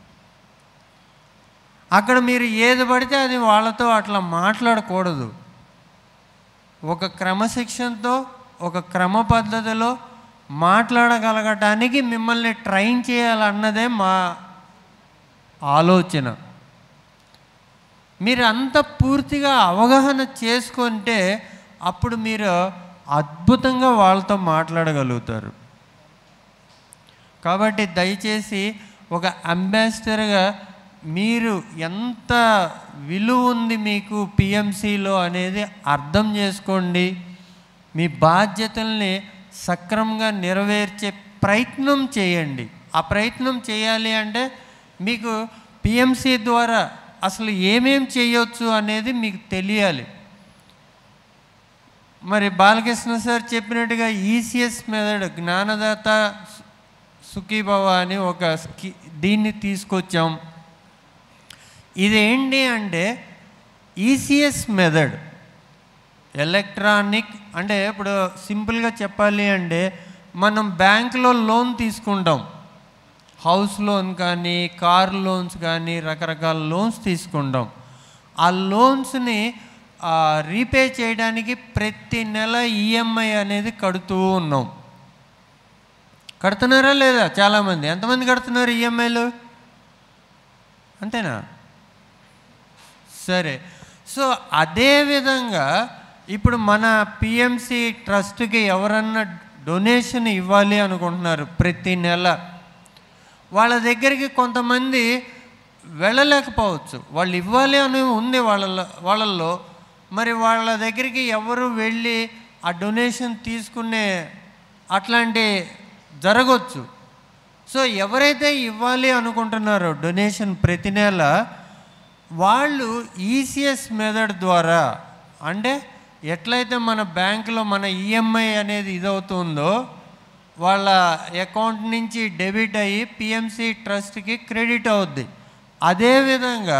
అక్కడ మీరు ఏది పడితే అది వాళ్ళతో అట్లా మాట్లాడకూడదు ఒక క్రమశిక్షణతో ఒక క్రమ పద్ధతిలో మాట్లాడగలగటానికి మిమ్మల్ని ట్రైన్ చేయాలన్నదే మా ఆలోచన మీరు అంత పూర్తిగా అవగాహన చేసుకుంటే అప్పుడు మీరు అద్భుతంగా వాళ్ళతో మాట్లాడగలుగుతారు కాబట్టి దయచేసి ఒక అంబాసిడర్గా మీరు ఎంత విలువ ఉంది మీకు పిఎంసిలో అనేది అర్థం చేసుకోండి మీ బాధ్యతల్ని సక్రమంగా నెరవేర్చే ప్రయత్నం చేయండి ఆ ప్రయత్నం చేయాలి అంటే మీకు పిఎంసి ద్వారా అసలు ఏమేం చేయొచ్చు అనేది మీకు తెలియాలి మరి బాలకృష్ణ సార్ చెప్పినట్టుగా ఈసీఎస్ మెథడ్ జ్ఞానదాత సుఖీభవ అని ఒక స్కీ దీన్ని తీసుకొచ్చాం ఇదేంటి అంటే ఈసీఎస్ మెథడ్ ఎలక్ట్రానిక్ అంటే ఇప్పుడు సింపుల్గా చెప్పాలి అంటే మనం బ్యాంకులో లోన్ తీసుకుంటాం హౌస్ లోన్ కానీ కార్ లోన్స్ కానీ రకరకాల లోన్స్ తీసుకుంటాం ఆ లోన్స్ని రీపే చేయడానికి ప్రతి నెల ఈఎంఐ అనేది కడుతూ ఉన్నాం కడుతున్నారా లేదా చాలామంది ఎంతమంది కడుతున్నారు ఈఎంఐలు అంతేనా సరే సో అదే విధంగా ఇప్పుడు మన పిఎంసి ట్రస్ట్కి ఎవరన్నా డొనేషన్ ఇవ్వాలి అనుకుంటున్నారు ప్రతి నెల వాళ్ళ దగ్గరికి కొంతమంది వెళ్ళలేకపోవచ్చు వాళ్ళు ఇవ్వాలి అని ఉంది వాళ్ళ వాళ్ళల్లో మరి వాళ్ళ దగ్గరికి ఎవరు వెళ్ళి ఆ డొనేషన్ తీసుకునే అట్లాంటి జరగవచ్చు సో ఎవరైతే ఇవ్వాలి అనుకుంటున్నారో డొనేషన్ ప్రతి నెల వాళ్ళు ఈసీఎస్ మెథడ్ ద్వారా అంటే ఎట్లయితే మన బ్యాంకులో మన ఈఎంఐ అనేది ఇదవుతుందో వాళ్ళ అకౌంట్ నుంచి డెబిట్ అయ్యి పిఎంసి ట్రస్ట్కి క్రెడిట్ అవుద్ది అదేవిధంగా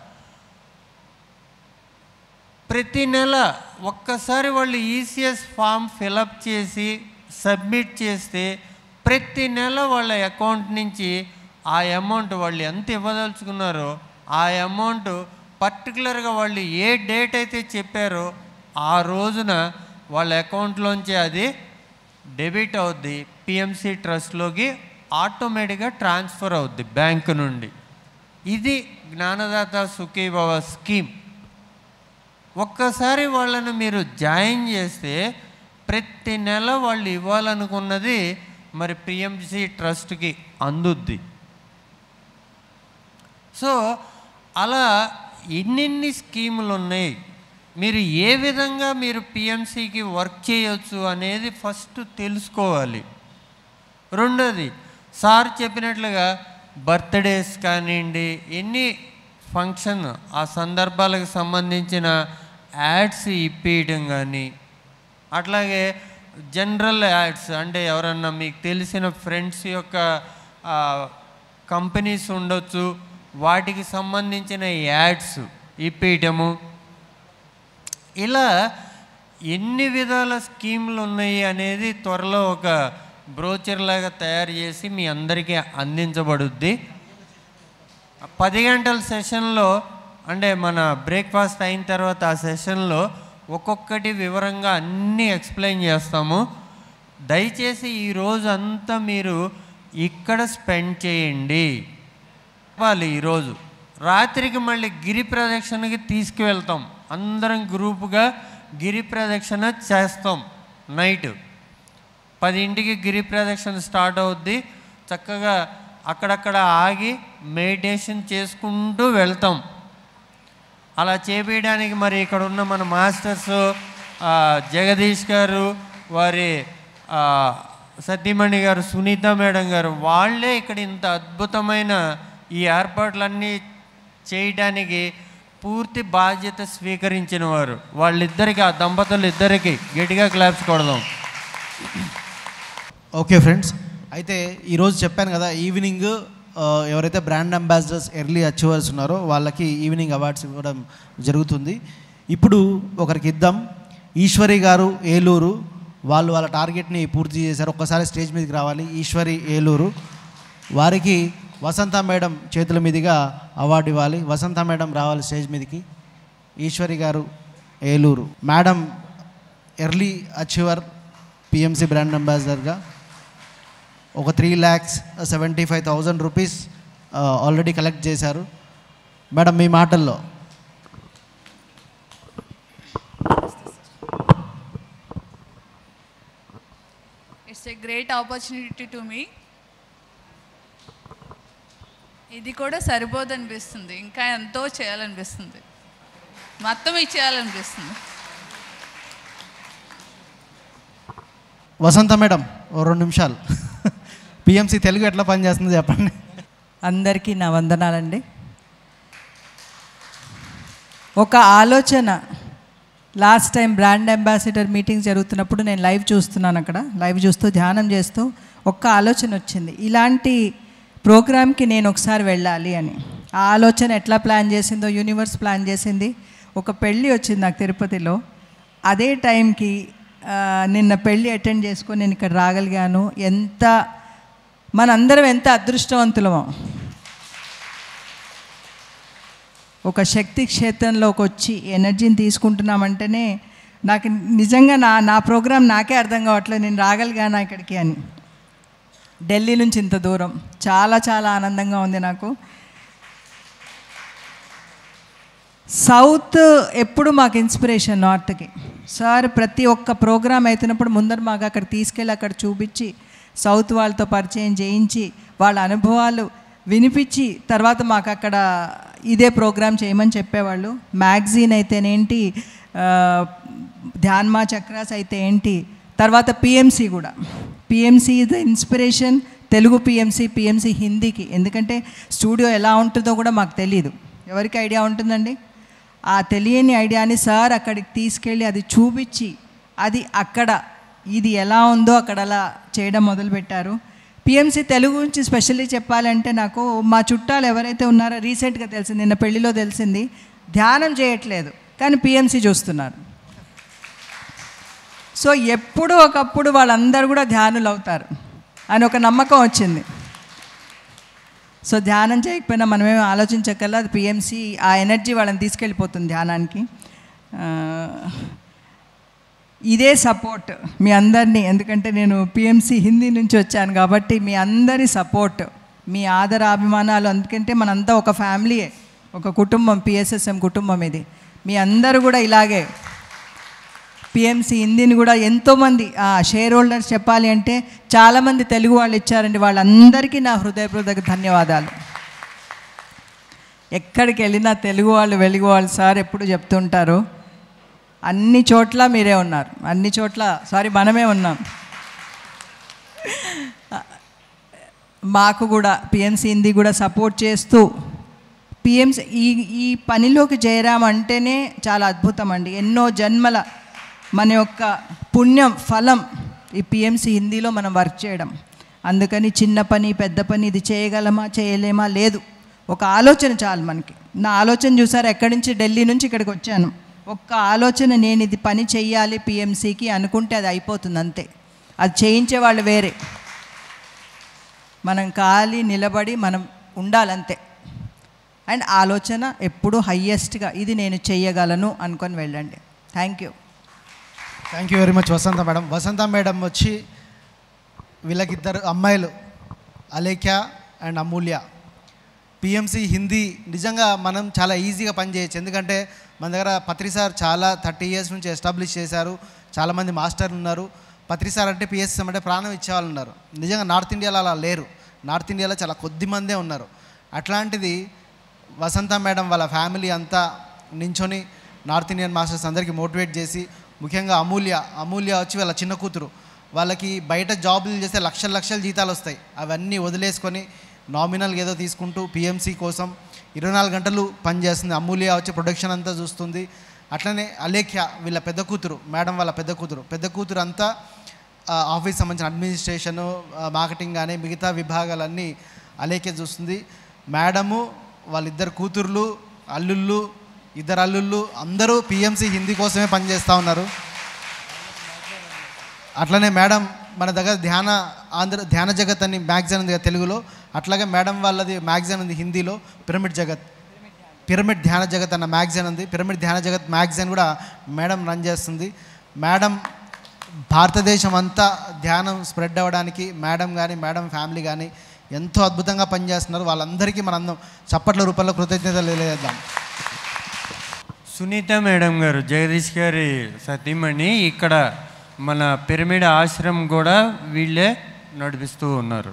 ప్రతి నెల ఒక్కసారి వాళ్ళు ఈసీఎస్ ఫామ్ ఫిలప్ చేసి సబ్మిట్ చేస్తే ప్రతి నెల వాళ్ళ అకౌంట్ నుంచి ఆ అమౌంట్ వాళ్ళు ఎంత ఇవ్వదలుచుకున్నారో ఆ అమౌంట్ పర్టికులర్గా వాళ్ళు ఏ డేట్ అయితే చెప్పారో ఆ రోజున వాళ్ళ అకౌంట్లోంచి అది డెబిట్ అవుద్ది పిఎంసి ట్రస్ట్లోకి ఆటోమేటిక్గా ట్రాన్స్ఫర్ అవుద్ది బ్యాంకు నుండి ఇది జ్ఞానదాత సుఖీభవ స్కీమ్ ఒక్కసారి వాళ్ళని మీరు జాయిన్ చేస్తే ప్రతి నెల వాళ్ళు ఇవ్వాలనుకున్నది మరి పిఎంసి ట్రస్ట్కి అందుద్ది సో అలా ఎన్నెన్ని స్కీములు ఉన్నాయి మీరు ఏ విధంగా మీరు పిఎంసికి వర్క్ చేయొచ్చు అనేది ఫస్ట్ తెలుసుకోవాలి రెండోది సార్ చెప్పినట్లుగా బర్త్డేస్ కానివ్వండి ఎన్ని ఫంక్షన్ ఆ సందర్భాలకు సంబంధించిన యాడ్స్ ఇప్పించడం కానీ అట్లాగే జనరల్ యాడ్స్ అంటే ఎవరన్నా మీకు తెలిసిన ఫ్రెండ్స్ యొక్క కంపెనీస్ ఉండొచ్చు వాటికి సంబంధించిన యాడ్స్ ఇప్పించటము ఇలా ఎన్ని విధాల స్కీములు ఉన్నాయి అనేది త్వరలో ఒక బ్రోచర్ లాగా తయారు చేసి మీ అందరికీ అందించబడుద్ది పది గంటల సెషన్లో అంటే మన బ్రేక్ఫాస్ట్ అయిన తర్వాత ఆ సెషన్లో ఒక్కొక్కటి వివరంగా అన్నీ ఎక్స్ప్లెయిన్ చేస్తాము దయచేసి ఈ రోజు అంతా మీరు ఇక్కడ స్పెండ్ చేయండి చెప్పాలి ఈరోజు రాత్రికి మళ్ళీ గిరి ప్రదక్షిణకి తీసుకువెళ్తాం అందరం గ్రూపుగా గిరి ప్రదక్షిణ చేస్తాం నైట్ పదింటికి గిరి ప్రదక్షిణ స్టార్ట్ అవుద్ది చక్కగా అక్కడక్కడ ఆగి మెడిటేషన్ చేసుకుంటూ వెళ్తాం అలా చేపించడానికి మరి ఇక్కడ ఉన్న మన మాస్టర్స్ ఆ, జగదీష్ గారు వారి ఆ, సతీమణి గారు సునీత మేడం గారు వాళ్ళే ఇక్కడ ఇంత అద్భుతమైన ఈ ఏర్పాట్లన్నీ చేయడానికి పూర్తి బాధ్యత స్వీకరించిన వారు వాళ్ళిద్దరికి ఆ దంపతులు ఇద్దరికి గట్టిగా క్లాప్స్ కొడదాం ఓకే ఫ్రెండ్స్ అయితే ఈరోజు చెప్పాను కదా ఈవినింగ్ ఆ, ఎవరైతే బ్రాండ్ అంబాసిడర్స్ ఎర్లీ అచీవర్స్ ఉన్నారో వాళ్ళకి ఈవినింగ్ అవార్డ్స్ ఇవ్వడం జరుగుతుంది ఇప్పుడు ఒకరికి ఇద్దాం ఈశ్వరి గారు ఏలూరు వాళ్ళు వాళ్ళ టార్గెట్ని పూర్తి చేశారు ఒక్కసారి స్టేజ్ మీదకి రావాలి ఈశ్వరి ఏలూరు వారికి వసంత మేడం చేతుల మీదుగా అవార్డు ఇవ్వాలి వసంత మేడం రావాలి స్టేజ్ మీదకి Eswari garu Eluru madam early achiever PMC brand అంబాసిడర్గా ఒక three lakhs seventy five thousand rupees already collect చేశారు మేడం మీ మాటల్లో it's a great opportunity to me ఇది కూడా సరిపోదనిపిస్తుంది ఇంకా ఎంతో చేయాలనిపిస్తుంది మొత్తం ఇచ్చేయాలనిపిస్తుంది వసంత మేడం ఓ రెండు నిమిషాలు పిఎంసి తెలుగు ఎట్లా పనిచేస్తుందో చెప్పండి అందరికీ నా వందనాలండి ఒక ఆలోచన last time brand ambassador meeting జరుగుతున్నప్పుడు నేను లైవ్ చూస్తున్నాను అక్కడ లైవ్ చూస్తూ ధ్యానం చేస్తూ ఒక్క ఆలోచన వచ్చింది ఇలాంటి ప్రోగ్రామ్కి నేను ఒకసారి వెళ్ళాలి అని ఆ ఆలోచన ఎట్లా ప్లాన్ చేసిందో యూనివర్స్ ప్లాన్ చేసింది ఒక పెళ్ళి వచ్చింది నాకు తిరుపతిలో అదే టైంకి ఆ, నిన్న పెళ్ళి అటెండ్ చేసుకొని నేను ఇక్కడ రాగలిగాను ఎంత మనందరం ఎంత అదృష్టవంతులమో ఒక శక్తి క్షేత్రంలోకి వచ్చి ఎనర్జీని తీసుకుంటున్నామంటేనే నాకు నిజంగా నా నా ప్రోగ్రాం నాకే అర్థం కావట్లేదు నేను రాగలిగాను ఇక్కడికి అని ఢిల్లీ నుంచి ఇంత దూరం చాలా చాలా ఆనందంగా ఉంది నాకు సౌత్ ఎప్పుడు మాకు ఇన్స్పిరేషన్ నార్త్కి సార్ ప్రతి ఒక్క ప్రోగ్రామ్ అవుతున్నప్పుడు ముందర మాకు అక్కడ తీసుకెళ్ళి అక్కడ చూపించి సౌత్ వాళ్ళతో పరిచయం చేయించి వాళ్ళ అనుభవాలు వినిపించి తర్వాత మాకు అక్కడ ఇదే ప్రోగ్రామ్ చేయమని చెప్పేవాళ్ళు మ్యాగజీన్ అయితేనేంటి ఆ, ధ్యాన్మా చక్రాస్ అయితే ఏంటి తర్వాత పిఎంసి కూడా PMC the inspiration Telugu PMC PMC హిందీకి ఎందుకంటే స్టూడియో ఎలా ఉంటుందో కూడా మాకు తెలియదు ఎవరికి ఐడియా ఉంటుందండి ఆ తెలియని ఐడియాని సార్ అక్కడికి తీసుకెళ్ళి అది చూపించి అది అక్కడ ఇది ఎలా ఉందో అక్కడ అలా చేయడం మొదలుపెట్టారు పిఎంసి తెలుగు గురించి స్పెషల్లీ చెప్పాలంటే నాకు మా చుట్టాలు ఎవరైతే ఉన్నారో రీసెంట్గా తెలిసింది నిన్న పెళ్లిలో తెలిసింది ధ్యానం చేయట్లేదు కానీ పిఎంసి చూస్తున్నారు సో ఎప్పుడు ఒకప్పుడు వాళ్ళందరూ కూడా ధ్యానులు అవుతారు అని ఒక నమ్మకం వచ్చింది సో ధ్యానం చేయకపోయినా మనమేం ఆలోచించకల్లా అది పిఎంసి ఆ ఎనర్జీ వాళ్ళని తీసుకెళ్ళిపోతుంది ధ్యానానికి ఆ, ఇదే సపోర్ట్ మీ అందరినీ ఎందుకంటే నేను పిఎంసి హిందీ నుంచి వచ్చాను కాబట్టి మీ అందరి సపోర్ట్ మీ ఆదర అభిమానాలు ఎందుకంటే మనంతా ఒక ఫ్యామిలీయే ఒక కుటుంబం పిఎస్ఎస్ఎం కుటుంబం ఇది మీ అందరూ కూడా ఇలాగే పిఎంసి హిందీని కూడా ఎంతోమంది ఆ షేర్ హోల్డర్స్ చెప్పాలి అంటే చాలామంది తెలుగు వాళ్ళు ఇచ్చారండి వాళ్ళందరికీ నా హృదయపూర్వక ధన్యవాదాలు ఎక్కడికి వెళ్ళినా తెలుగు వాళ్ళు వెలుగు వాళ్ళు సార్ ఎప్పుడు చెప్తుంటారు అన్ని చోట్ల మీరే ఉన్నారు అన్ని చోట్ల సారీ మనమే ఉన్నాం మాకు కూడా పిఎంసి హిందీ కూడా సపోర్ట్ చేస్తూ పిఎంసి ఈ ఈ పనిలోకి చేరామంటేనే చాలా అద్భుతం అండి ఎన్నో జన్మల మన యొక్క పుణ్యం ఫలం ఈ పిఎంసి హిందీలో మనం వర్క్ చేయడం అందుకని చిన్న పని పెద్ద పని ఇది చేయగలమా చేయలేమా లేదు ఒక ఆలోచన చాలు మనకి నా ఆలోచన చూసారు ఎక్కడి నుంచి ఢిల్లీ నుంచి ఇక్కడికి వచ్చాను ఒక్క ఆలోచన నేను ఇది పని చెయ్యాలి పిఎంసికి అనుకుంటే అది అయిపోతుంది అంతే అది చేయించే వాళ్ళు వేరే మనం ఖాళీ నిలబడి మనం ఉండాలంతే అండ్ ఆలోచన ఎప్పుడు హయ్యెస్ట్గా ఇది నేను చెయ్యగలను అనుకొని వెళ్ళండి thank you thank you very much Vasantha madam Vasantha madam వచ్చి వీళ్ళకిద్దరు అమ్మాయిలు అలేఖ్య అండ్ అమూల్య పిఎంసి హిందీ నిజంగా మనం చాలా ఈజీగా పనిచేయచ్చు ఎందుకంటే మన దగ్గర పత్రి సార్ చాలా థర్టీ ఇయర్స్ నుంచి ఎస్టాబ్లిష్ చేశారు చాలామంది మాస్టర్లు ఉన్నారు పత్రి సార్ అంటే పిఎస్ఎం అంటే ప్రాణం ఇచ్చేవాళ్ళు ఉన్నారు నిజంగా నార్త్ ఇండియాలో అలా లేరు నార్త్ ఇండియాలో చాలా కొద్ది మందే ఉన్నారు అట్లాంటిది వసంత మేడం వాళ్ళ ఫ్యామిలీ అంతా నించొని నార్త్ ఇండియన్ మాస్టర్స్ అందరికీ మోటివేట్ చేసి ముఖ్యంగా అమూల్య అమూల్య వచ్చి వాళ్ళ చిన్న కూతురు వాళ్ళకి బయట జాబులు చేస్తే లక్షల లక్షల జీతాలు వస్తాయి అవన్నీ వదిలేసుకొని నామినల్గా ఏదో తీసుకుంటూ పిఎంసి కోసం ఇరవై నాలుగు గంటలు పనిచేస్తుంది అమూల్య వచ్చి ప్రొడక్షన్ అంతా చూస్తుంది అట్లనే అలేఖ్య వీళ్ళ పెద్ద కూతురు మేడం వాళ్ళ పెద్ద కూతురు పెద్ద కూతురు అంతా ఆ, ఆఫీస్ సంబంధించిన అడ్మినిస్ట్రేషను ఆ, మార్కెటింగ్ కానీ మిగతా విభాగాలన్నీ అలేఖ్య చూస్తుంది మేడము వాళ్ళిద్దరు కూతుర్లు అల్లుళ్ళు ఇద్దరు అల్లుళ్ళు అందరూ పిఎంసి హిందీ కోసమే పనిచేస్తూ ఉన్నారు అట్లనే మేడం మన దగ్గర ధ్యాన ఆంధ్ర ధ్యాన జగత్ అని మ్యాగజైన్ ఉంది కదా తెలుగులో అట్లాగే మేడం వాళ్ళది మ్యాగజైన్ ఉంది హిందీలో పిరమిడ్ జగత్ పిరమిడ్ ధ్యాన జగత్ అన్న మ్యాగజైన్ ఉంది పిరమిడ్ ధ్యాన జగత్ మ్యాగజైన్ కూడా మేడం రన్ చేస్తుంది మేడం భారతదేశం అంతా ధ్యానం స్ప్రెడ్ అవ్వడానికి మేడం కానీ మేడం ఫ్యామిలీ కానీ ఎంతో అద్భుతంగా పనిచేస్తున్నారు వాళ్ళందరికీ మనందరం చప్పట్ల రూపంలో కృతజ్ఞతలు తెలియజేద్దాం సునీత మేడం గారు జగదీష్ గారి సతీమణి ఇక్కడ మన పిరమిడ్ ఆశ్రమం కూడా వీళ్ళే నడిపిస్తూ ఉన్నారు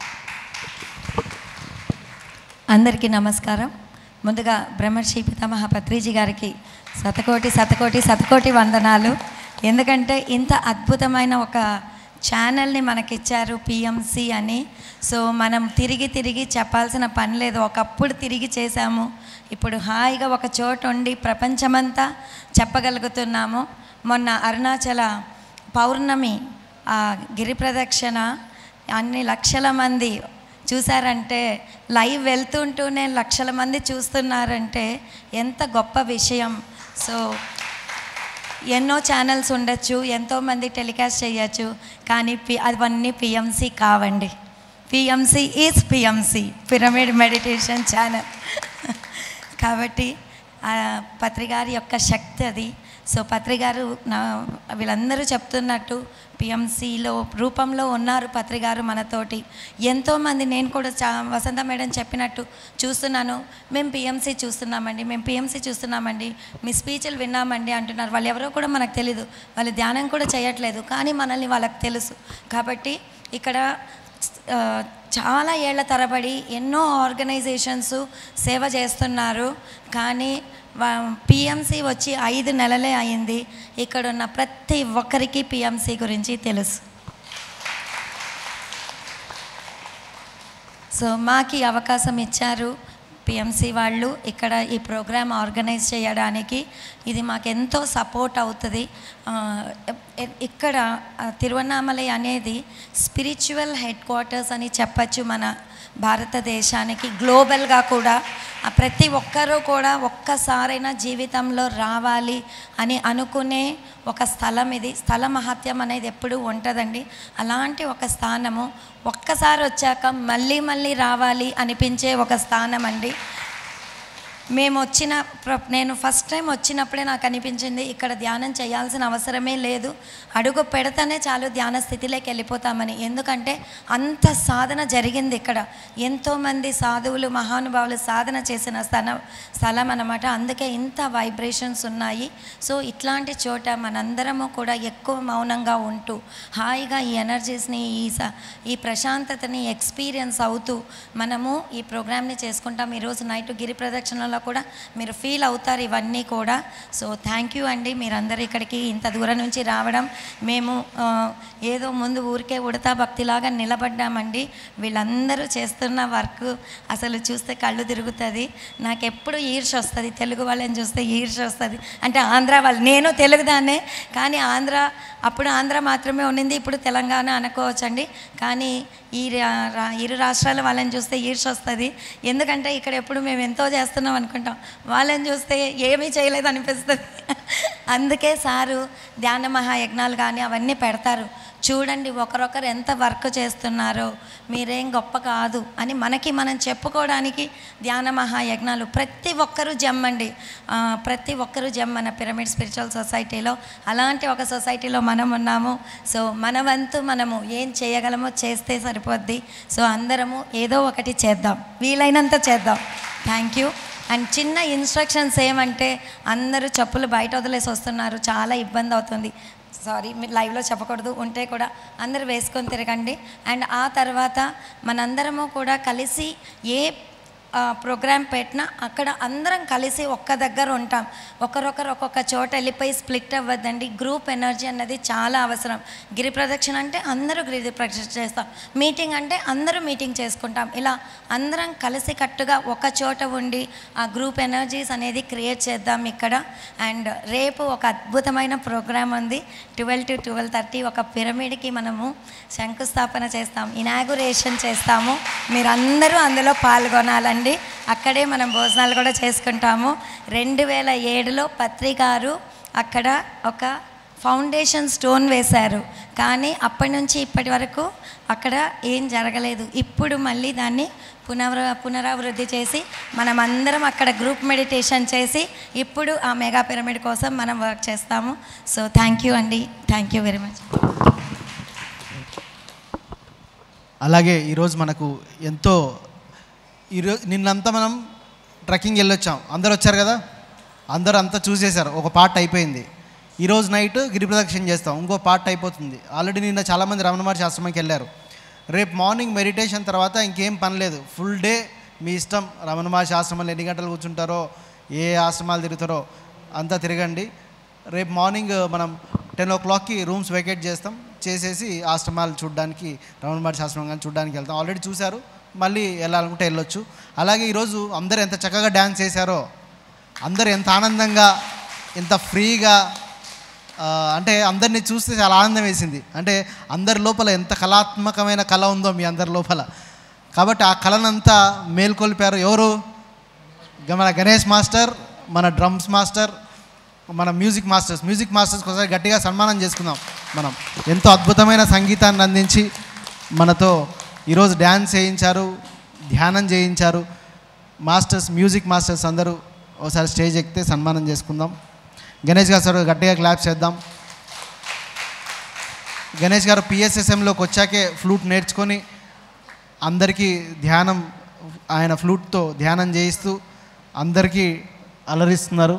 అందరికీ నమస్కారం ముందుగా బ్రహ్మర్షి పితామహ పత్రిజీ గారికి శతకోటి శతకోటి శతకోటి వందనాలు ఎందుకంటే ఇంత అద్భుతమైన ఒక ఛానల్ని మనకిచ్చారు పిఎంసి అని సో మనం తిరిగి తిరిగి చెప్పాల్సిన పని లేదు ఒకప్పుడు తిరిగి చేశాము ఇప్పుడు హాయిగా ఒక చోట ఉండి ప్రపంచమంతా చెప్పగలుగుతున్నాము మొన్న అరుణాచల పౌర్ణమి ఆ గిరి ప్రదక్షిణ అన్ని లక్షల మంది చూసారంటే లైవ్ వెళ్తుంటూనే లక్షల మంది చూస్తున్నారంటే ఎంత గొప్ప విషయం సో ఎన్నో ఛానల్స్ ఉండొచ్చు ఎంతోమంది టెలికాస్ట్ చేయొచ్చు కానీ పి అవన్నీ పిఎంసి కావండి PMC is PMC pyramid meditation channel కాబట్టి ఆ పత్రిగారి యొక్క శక్తి అది సో పత్రిగారు నా వీళ్ళందరూ చెప్తున్నట్టు పిఎంసిలో రూపంలో ఉన్నారు పత్రిగారు మనతోటి ఎంతోమంది నేను కూడా చా వసంత మేడం చెప్పినట్టు చూస్తున్నాను మేము పిఎంసి చూస్తున్నామండి మేము పిఎంసి చూస్తున్నామండి మీ స్పీచ్లు విన్నామండి అంటున్నారు వాళ్ళు ఎవరో కూడా మనకు తెలీదు వాళ్ళు ధ్యానం కూడా చేయట్లేదు కానీ మనల్ని వాళ్ళకి తెలుసు కాబట్టి ఇక్కడ ఆ, చాలా ఏళ్ల తరబడి ఎన్నో ఆర్గనైజేషన్స్ సేవ చేస్తున్నారు కానీ పిఎంసి వచ్చి ఐదు నెలలే అయింది ఇక్కడ ఉన్న ప్రతి ఒక్కరికి పిఎంసి గురించి తెలుసు సో మాకు ఈ అవకాశం ఇచ్చారు పిఎంసి వాళ్ళు ఇక్కడ ఈ ప్రోగ్రామ్ ఆర్గనైజ్ చేయడానికి ఇది మాకు ఎంతో సపోర్ట్ అవుతుంది ఆ, ఎ- ఇక్కడ ఆ, తిరువన్నామలై అనేది స్పిరిచువల్ హెడ్ క్వార్టర్స్ అని చెప్పచ్చు మన భారతదేశానికి గ్లోబల్గా కూడా ఆ ప్రతి ఒక్కరూ కూడా ఒక్కసారైనా జీవితంలో రావాలి అని అనుకునే ఒక స్థలం ఇది స్థల మహత్యం అనేది ఎప్పుడూ ఉంటుందండి అలాంటి ఒక స్థానము ఒక్కసారి వచ్చాక మళ్ళీ మళ్ళీ రావాలి అనిపించే ఒక స్థానం అండి మేము వచ్చిన ప్ర- నేను ఫస్ట్ టైం వచ్చినప్పుడే నాకు అనిపించింది ఇక్కడ ధ్యానం చేయాల్సిన అవసరమే లేదు అడుగు పెడతానే చాలు ధ్యాన స్థితిలోకి వెళ్ళిపోతామని ఎందుకంటే అంత సాధన జరిగింది ఇక్కడ ఎంతోమంది సాధువులు మహానుభావులు సాధన చేసిన స్థలం స్థలం అన్నమాట అందుకే ఇంత వైబ్రేషన్స్ ఉన్నాయి సో ఇట్లాంటి చోట మనందరము కూడా ఎక్కువ మౌనంగా ఉంటూ హాయిగా ఈ ఎనర్జీస్ని ఈ స ఈ ప్రశాంతతని ఎక్స్పీరియన్స్ అవుతూ మనము ఈ ప్రోగ్రామ్ని చేసుకుంటాం ఈరోజు నైట్ గిరి ప్రదక్షిణలో కూడా మీరు ఫీల్ అవుతారు ఇవన్నీ కూడా సో థ్యాంక్ యూ అండి మీరందరూ ఇక్కడికి ఇంత దూరం నుంచి రావడం మేము ఆ, ఏదో ముందు ఊరికే ఉడతా భక్తిలాగా నిలబడ్డామండి వీళ్ళందరూ చేస్తున్న వర్క్ అసలు చూస్తే కళ్ళు తిరుగుతుంది నాకు ఎప్పుడు ఈర్ష వస్తుంది తెలుగు వాళ్ళని చూస్తే ఈర్ష వస్తుంది అంటే ఆంధ్ర వాళ్ళు నేను తెలుగుదాన్నే కానీ ఆంధ్ర అప్పుడు ఆంధ్ర మాత్రమే ఉండింది ఇప్పుడు తెలంగాణ అనుకోవచ్చండి కానీ ఈ రా- రా- ఇరు రాష్ట్రాల వాళ్ళని చూస్తే ఈర్ష వస్తుంది ఎందుకంటే ఇక్కడ ఎప్పుడు మేము ఎంతో చేస్తున్నాం అనుకుంటాం వాళ్ళని చూస్తే ఏమీ చేయలేదు అనిపిస్తుంది అందుకే సారు ధ్యాన మహాయజ్ఞాలు కానీ అవన్నీ పెడతారు చూడండి ఒకరొకరు ఎంత వర్క్ చేస్తున్నారో మీరేం గొప్ప కాదు అని మనకి మనం చెప్పుకోవడానికి ధ్యాన మహాయజ్ఞాలు ప్రతి ఒక్కరూ జమ్మండి ఆ, ప్రతి ఒక్కరూ జమ్ మన పిరమిడ్ స్పిరిచువల్ సొసైటీలో అలాంటి ఒక సొసైటీలో మనం ఉన్నాము సో మన వంతు మనము ఏం చేయగలమో చేస్తే సరిపోద్ది సో అందరము ఏదో ఒకటి చేద్దాం వీలైనంత చేద్దాం థ్యాంక్ యూ అండ్ చిన్న ఇన్స్ట్రక్షన్స్ ఏమంటే అందరూ చెప్పులు బయట వదిలేసి వస్తున్నారు చాలా ఇబ్బంది అవుతుంది సారీ మీరు లైవ్లో చెప్పకూడదు ఉంటే కూడా అందరూ వేసుకొని తిరగండి అండ్ ఆ తర్వాత మనందరము కూడా కలిసి ఏ ప్రోగ్రామ్ పెట్టినా అక్కడ అందరం కలిసి ఒక్క దగ్గర ఉంటాం ఒకరొకరు ఒక్కొక్క చోట వెళ్ళిపోయి స్ప్లిట్ అవ్వద్దండి గ్రూప్ ఎనర్జీ అన్నది చాలా అవసరం గిరి ప్రదక్షిణ అంటే అందరూ గిరి ప్రదక్షిణ చేస్తాం మీటింగ్ అంటే అందరూ మీటింగ్ చేసుకుంటాం ఇలా అందరం కలిసి కట్టుగా ఒక చోట ఉండి ఆ గ్రూప్ ఎనర్జీస్ అనేది క్రియేట్ చేద్దాం ఇక్కడ అండ్ రేపు ఒక అద్భుతమైన ప్రోగ్రామ్ ఉంది ట్వెల్వ్ టు ట్వెల్వ్ థర్టీ ఒక పిరమిడ్కి మనము శంకుస్థాపన చేస్తాం ఇనాగురేషన్ చేస్తాము మీరందరూ అందులో పాల్గొనాలండి అక్కడే మనం భోజనాలు కూడా చేసుకుంటాము రెండు వేల ఏడులో పత్రికారు అక్కడ ఒక ఫౌండేషన్ స్టోన్ వేశారు కానీ అప్పటి నుంచి ఇప్పటి వరకు అక్కడ ఏం జరగలేదు ఇప్పుడు మళ్ళీ దాన్ని పునర పునరావృద్ధి చేసి మనం అందరం అక్కడ గ్రూప్ మెడిటేషన్ చేసి ఇప్పుడు ఆ మెగా పిరమిడ్ కోసం మనం వర్క్ చేస్తాము సో థ్యాంక్ యూ అండి థ్యాంక్ యూ వెరీ మచ్ అలాగే ఈరోజు మనకు ఎంతో ఈరోజు నిన్నంతా మనం ట్రెక్కింగ్ వెళ్ళొచ్చాం అందరు వచ్చారు కదా అందరూ అంతా చూసేశారు ఒక పార్ట్ అయిపోయింది ఈరోజు నైట్ గిరి ప్రదక్షిణ చేస్తాం ఇంకో పార్ట్ అయిపోతుంది ఆల్రెడీ నిన్న చాలామంది రమణ మహర్షి ఆశ్రమంకి వెళ్ళారు రేపు మార్నింగ్ మెడిటేషన్ తర్వాత ఇంకేం పని లేదు ఫుల్ డే మీ ఇష్టం రమణ మహర్షి ఆశ్రమంలో ఎన్ని గంటలు కూర్చుంటారో ఏ ఆశ్రమాలు తిరుగుతారో అంతా తిరగండి రేపు మార్నింగ్ మనం టెన్ ఓ క్లాక్కి రూమ్స్ వెకేట్ చేస్తాం చేసేసి ఆశ్రమాలు చూడడానికి రమణ మహర్షి ఆశ్రమం కానీ చూడడానికి వెళ్తాం ఆల్రెడీ చూశారు మళ్ళీ వెళ్ళాలనుకుంటే వెళ్ళొచ్చు అలాగే ఈరోజు అందరూ ఎంత చక్కగా డ్యాన్స్ చేశారో అందరూ ఎంత ఆనందంగా ఎంత ఫ్రీగా ఆ, అంటే అందరినీ చూస్తే చాలా ఆనందం వేసింది అంటే అందరి లోపల ఎంత కళాత్మకమైన కళ ఉందో మీ అందరి లోపల కాబట్టి ఆ కళనంతా మేల్కొల్పారు ఎవరు గ- మన గణేష్ మాస్టర్ మన డ్రమ్స్ మాస్టర్ మన మ్యూజిక్ మాస్టర్స్ మ్యూజిక్ మాస్టర్స్ ఒకసారి గట్టిగా సన్మానం చేసుకుందాం మనం ఎంతో అద్భుతమైన సంగీతాన్ని అందించి మనతో ఈరోజు డ్యాన్స్ చేయించారు ధ్యానం చేయించారు మాస్టర్స్ మ్యూజిక్ మాస్టర్స్ అందరూ ఒకసారి స్టేజ్ ఎక్కితే సన్మానం చేసుకుందాం గణేష్ గారు సార్ గట్టిగా క్లాప్ చేద్దాం గణేష్ గారు పిఎస్ఎస్ఎంలోకి వచ్చాకే ఫ్లూట్ నేర్చుకొని అందరికీ ధ్యానం ఆయన ఫ్లూట్తో ధ్యానం చేయిస్తూ అందరికీ అలరిస్తున్నారు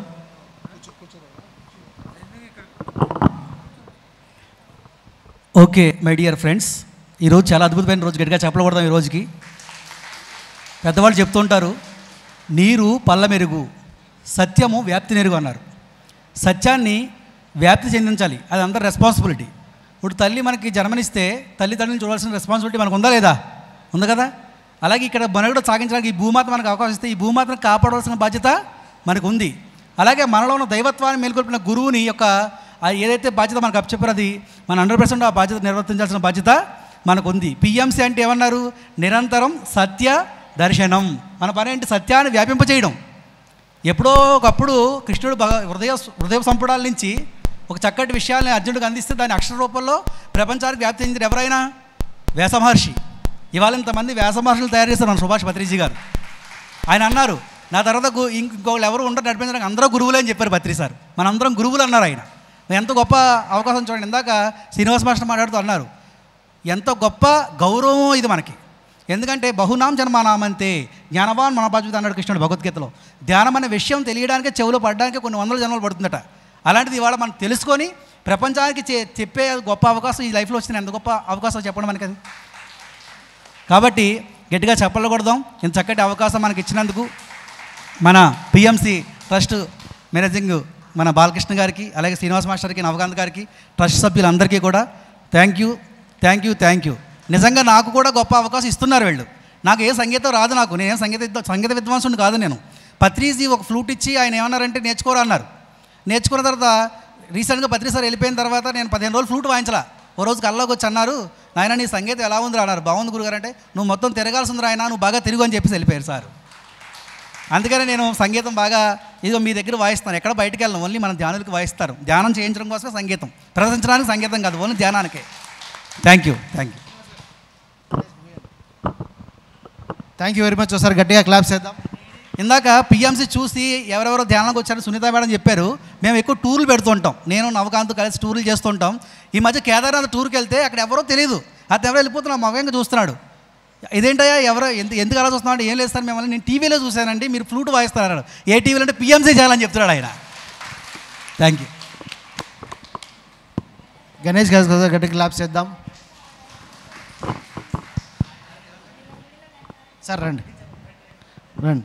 ఓకే మై డియర్ ఫ్రెండ్స్ ఈరోజు చాలా అద్భుతమైన రోజు గట్టిగా చెప్పలు కొడదాం ఈ రోజుకి పెద్దవాళ్ళు చెప్తుంటారు నీరు పల్ల మెరుగు సత్యము వ్యాప్తి నెరుగు అన్నారు సత్యాన్ని వ్యాప్తి చెందించాలి అది అందరి రెస్పాన్సిబిలిటీ ఇప్పుడు తల్లి మనకి జన్మనిస్తే తల్లిదండ్రులను చూడాల్సిన రెస్పాన్సిబిలిటీ మనకు ఉందా లేదా ఉంది కదా అలాగే ఇక్కడ మనకు కూడా సాగించడానికి ఈ భూమాత మనకు అవకాశం ఇస్తే ఈ భూమాతను కాపాడవలసిన బాధ్యత మనకు ఉంది అలాగే మనలో ఉన్న దైవత్వాన్ని మేల్కొల్పిన గురువుని యొక్క ఆ ఏదైతే బాధ్యత మనకు అప్పచెప్పారో అది మన హండ్రెడ్ పర్సెంట్ ఆ బాధ్యత నిర్వర్తించాల్సిన బాధ్యత మనకు ఉంది పిఎంసి అంటే ఏమన్నారు నిరంతరం సత్య దర్శనం మన పని ఏంటి సత్యాన్ని వ్యాపింపచేయడం ఎప్పుడో ఒకప్పుడు కృష్ణుడు భగ హృదయ హృదయ సంపుడాల నుంచి ఒక చక్కటి విషయాల్ని అర్జునుడికి అందిస్తే దాని అక్షర రూపంలో ప్రపంచానికి వ్యాప్తి చెందిన ఎవరైనా వ్యాస మహర్షి ఇవాళ ఇంతమంది వ్యాస మహర్షులు తయారు చేస్తారు మన సుభాష్ పత్రిజీ గారు ఆయన అన్నారు నా తర్వాత గు- ఇంక- ఇంకొకళ్ళు ఎవరు ఉండరు నడిపించడానికి అందరూ గురువులే అని చెప్పారు పత్రి సార్ మనందరం గురువులు అన్నారు ఆయన ఎంత గొప్ప అవకాశం చూడండి ఇందాక శ్రీనివాస్ మాస్టర్ మాట్లాడుతూ అన్నారు ఎంత గొప్ప గౌరవం ఇది మనకి ఎందుకంటే బహునాం జన్మానామంతే జ్ఞానవాన్ మనబాజుత అన్నాడు కృష్ణుడు భగవద్గీతలో ధ్యానం అనే విషయం తెలియడానికి చెవులో పడడానికి కొన్ని వందల జన్మలు పడుతుందట అలాంటిది ఇవాళ మనం తెలుసుకొని ప్రపంచానికి చె- చెప్పే గొప్ప అవకాశం ఈ లైఫ్లో వచ్చిన ఎంత గొప్ప అవకాశం చెప్పడం మనకి అది కాబట్టి గట్టిగా చెప్పలు కొడదాం ఇంత చక్కటి అవకాశం మనకి ఇచ్చినందుకు మన పిఎంసి ట్రస్ట్ మేనేజింగ్ మన బాలకృష్ణ గారికి అలాగే శ్రీనివాస్ మాస్టర్కి నవకాంత్ గారికి ట్రస్ట్ సభ్యులందరికీ కూడా thank you thank you thank you నిజంగా నాకు కూడా గొప్ప అవకాశం ఇస్తున్నారు వీళ్ళు నాకు ఏ సంగీతం రాదు నాకు నేను సంగీత విద్వ- సంగీత విద్వాంసుని కాదు నేను పత్రిజీ ఒక ఫ్లూట్ ఇచ్చి ఆయన ఏమన్నారంటే నేర్చుకోరా అన్నారు నేర్చుకున్న తర్వాత రీసెంట్గా పత్రి సార్ వెళ్ళిపోయిన తర్వాత నేను పదిహేను రోజులు ఫ్లూట్ వాయించలా ఓ రోజు కల్లోకి వచ్చి అన్నారు నాయన నీ సంగీతం ఎలా ఉంది అన్నారు బాగుంది గురుగారు అంటే నువ్వు మొత్తం తిరగాల్సి ఉంది ఆయన నువ్వు బాగా తిరుగు అని చెప్పేసి వెళ్ళిపోయారు సార్ అందుకనే నేను సంగీతం బాగా ఇదిగో మీ దగ్గర వాయిస్తాను ఎక్కడ బయటకు వెళ్ళను ఓన్లీ మన ధ్యానులకు వాయిస్తారు ధ్యానం చేయించడం కోసమే సంగీతం ప్రదర్శించడానికి సంగీతం కాదు ఓన్లీ ధ్యానానికే thank you thank you thank you very much ఒకసారి గట్టిగా క్లాప్స్ చేద్దాం ఇందాక పిఎంసి చూసి ఎవరెవరో ధ్యానానికి వచ్చారో సునీత మేడం చెప్పారు మేము ఎక్కువ టూర్లు పెడుతుంటాం నేను నవకాంత్ కలిసి టూర్లు చేస్తుంటాం ఈ మధ్య కేదార్నాథ్ టూర్కి వెళ్తే అక్కడ ఎవరో తెలియదు అతను ఎవరో వెళ్ళిపోతున్నా మగంగా చూస్తున్నాడు ఇదేంటయ్యా ఎవరో ఎందుకు ఎందుకు అలా చూస్తున్నాడు ఏం లేదు సార్ మిమ్మల్ని నేను టీవీలో చూశానండి మీరు ఫ్లూట్ వాయిస్తారన్నాడు ఏ టీవీలో అంటే పిఎంసీ చేయాలని చెప్తున్నాడు ఆయన థ్యాంక్ యూ గణేష్ గారు ఒకసారి గట్టిగా క్లాప్స్ చేద్దాం సార్ రండి రండి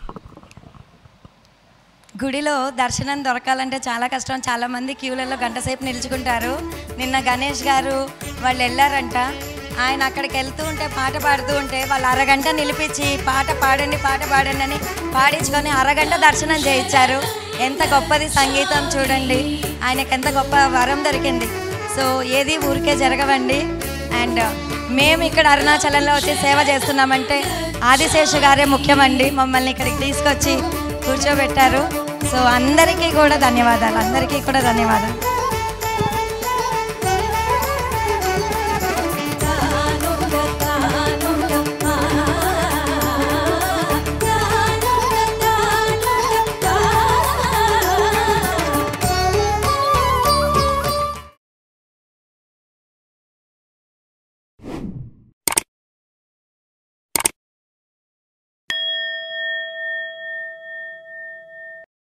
గుడిలో దర్శనం దొరకాలంటే చాలా కష్టం చాలామంది క్యూలలో గంట సేపు నిలుచుకుంటారు నిన్న గణేష్ గారు వాళ్ళు వెళ్ళారంట ఆయన అక్కడికి వెళ్తూ ఉంటే పాట పాడుతూ ఉంటే వాళ్ళు అరగంట నిలిపించి పాట పాడండి పాట పాడండి అని పాడించుకొని అరగంట దర్శనం చేయించారు ఎంత గొప్పది సంగీతం చూడండి ఆయనకి ఎంత గొప్ప వరం దొరికింది సో ఏది ఊరికే జరగవండి అండ్ మేము ఇక్కడ అరుణాచలంలో వచ్చి సేవ చేస్తున్నామంటే ఆదిశేషు గారే ముఖ్యమండి మమ్మల్ని ఇక్కడికి తీసుకొచ్చి కూర్చోబెట్టారు సో అందరికీ కూడా ధన్యవాదాలు అందరికీ కూడా ధన్యవాదాలు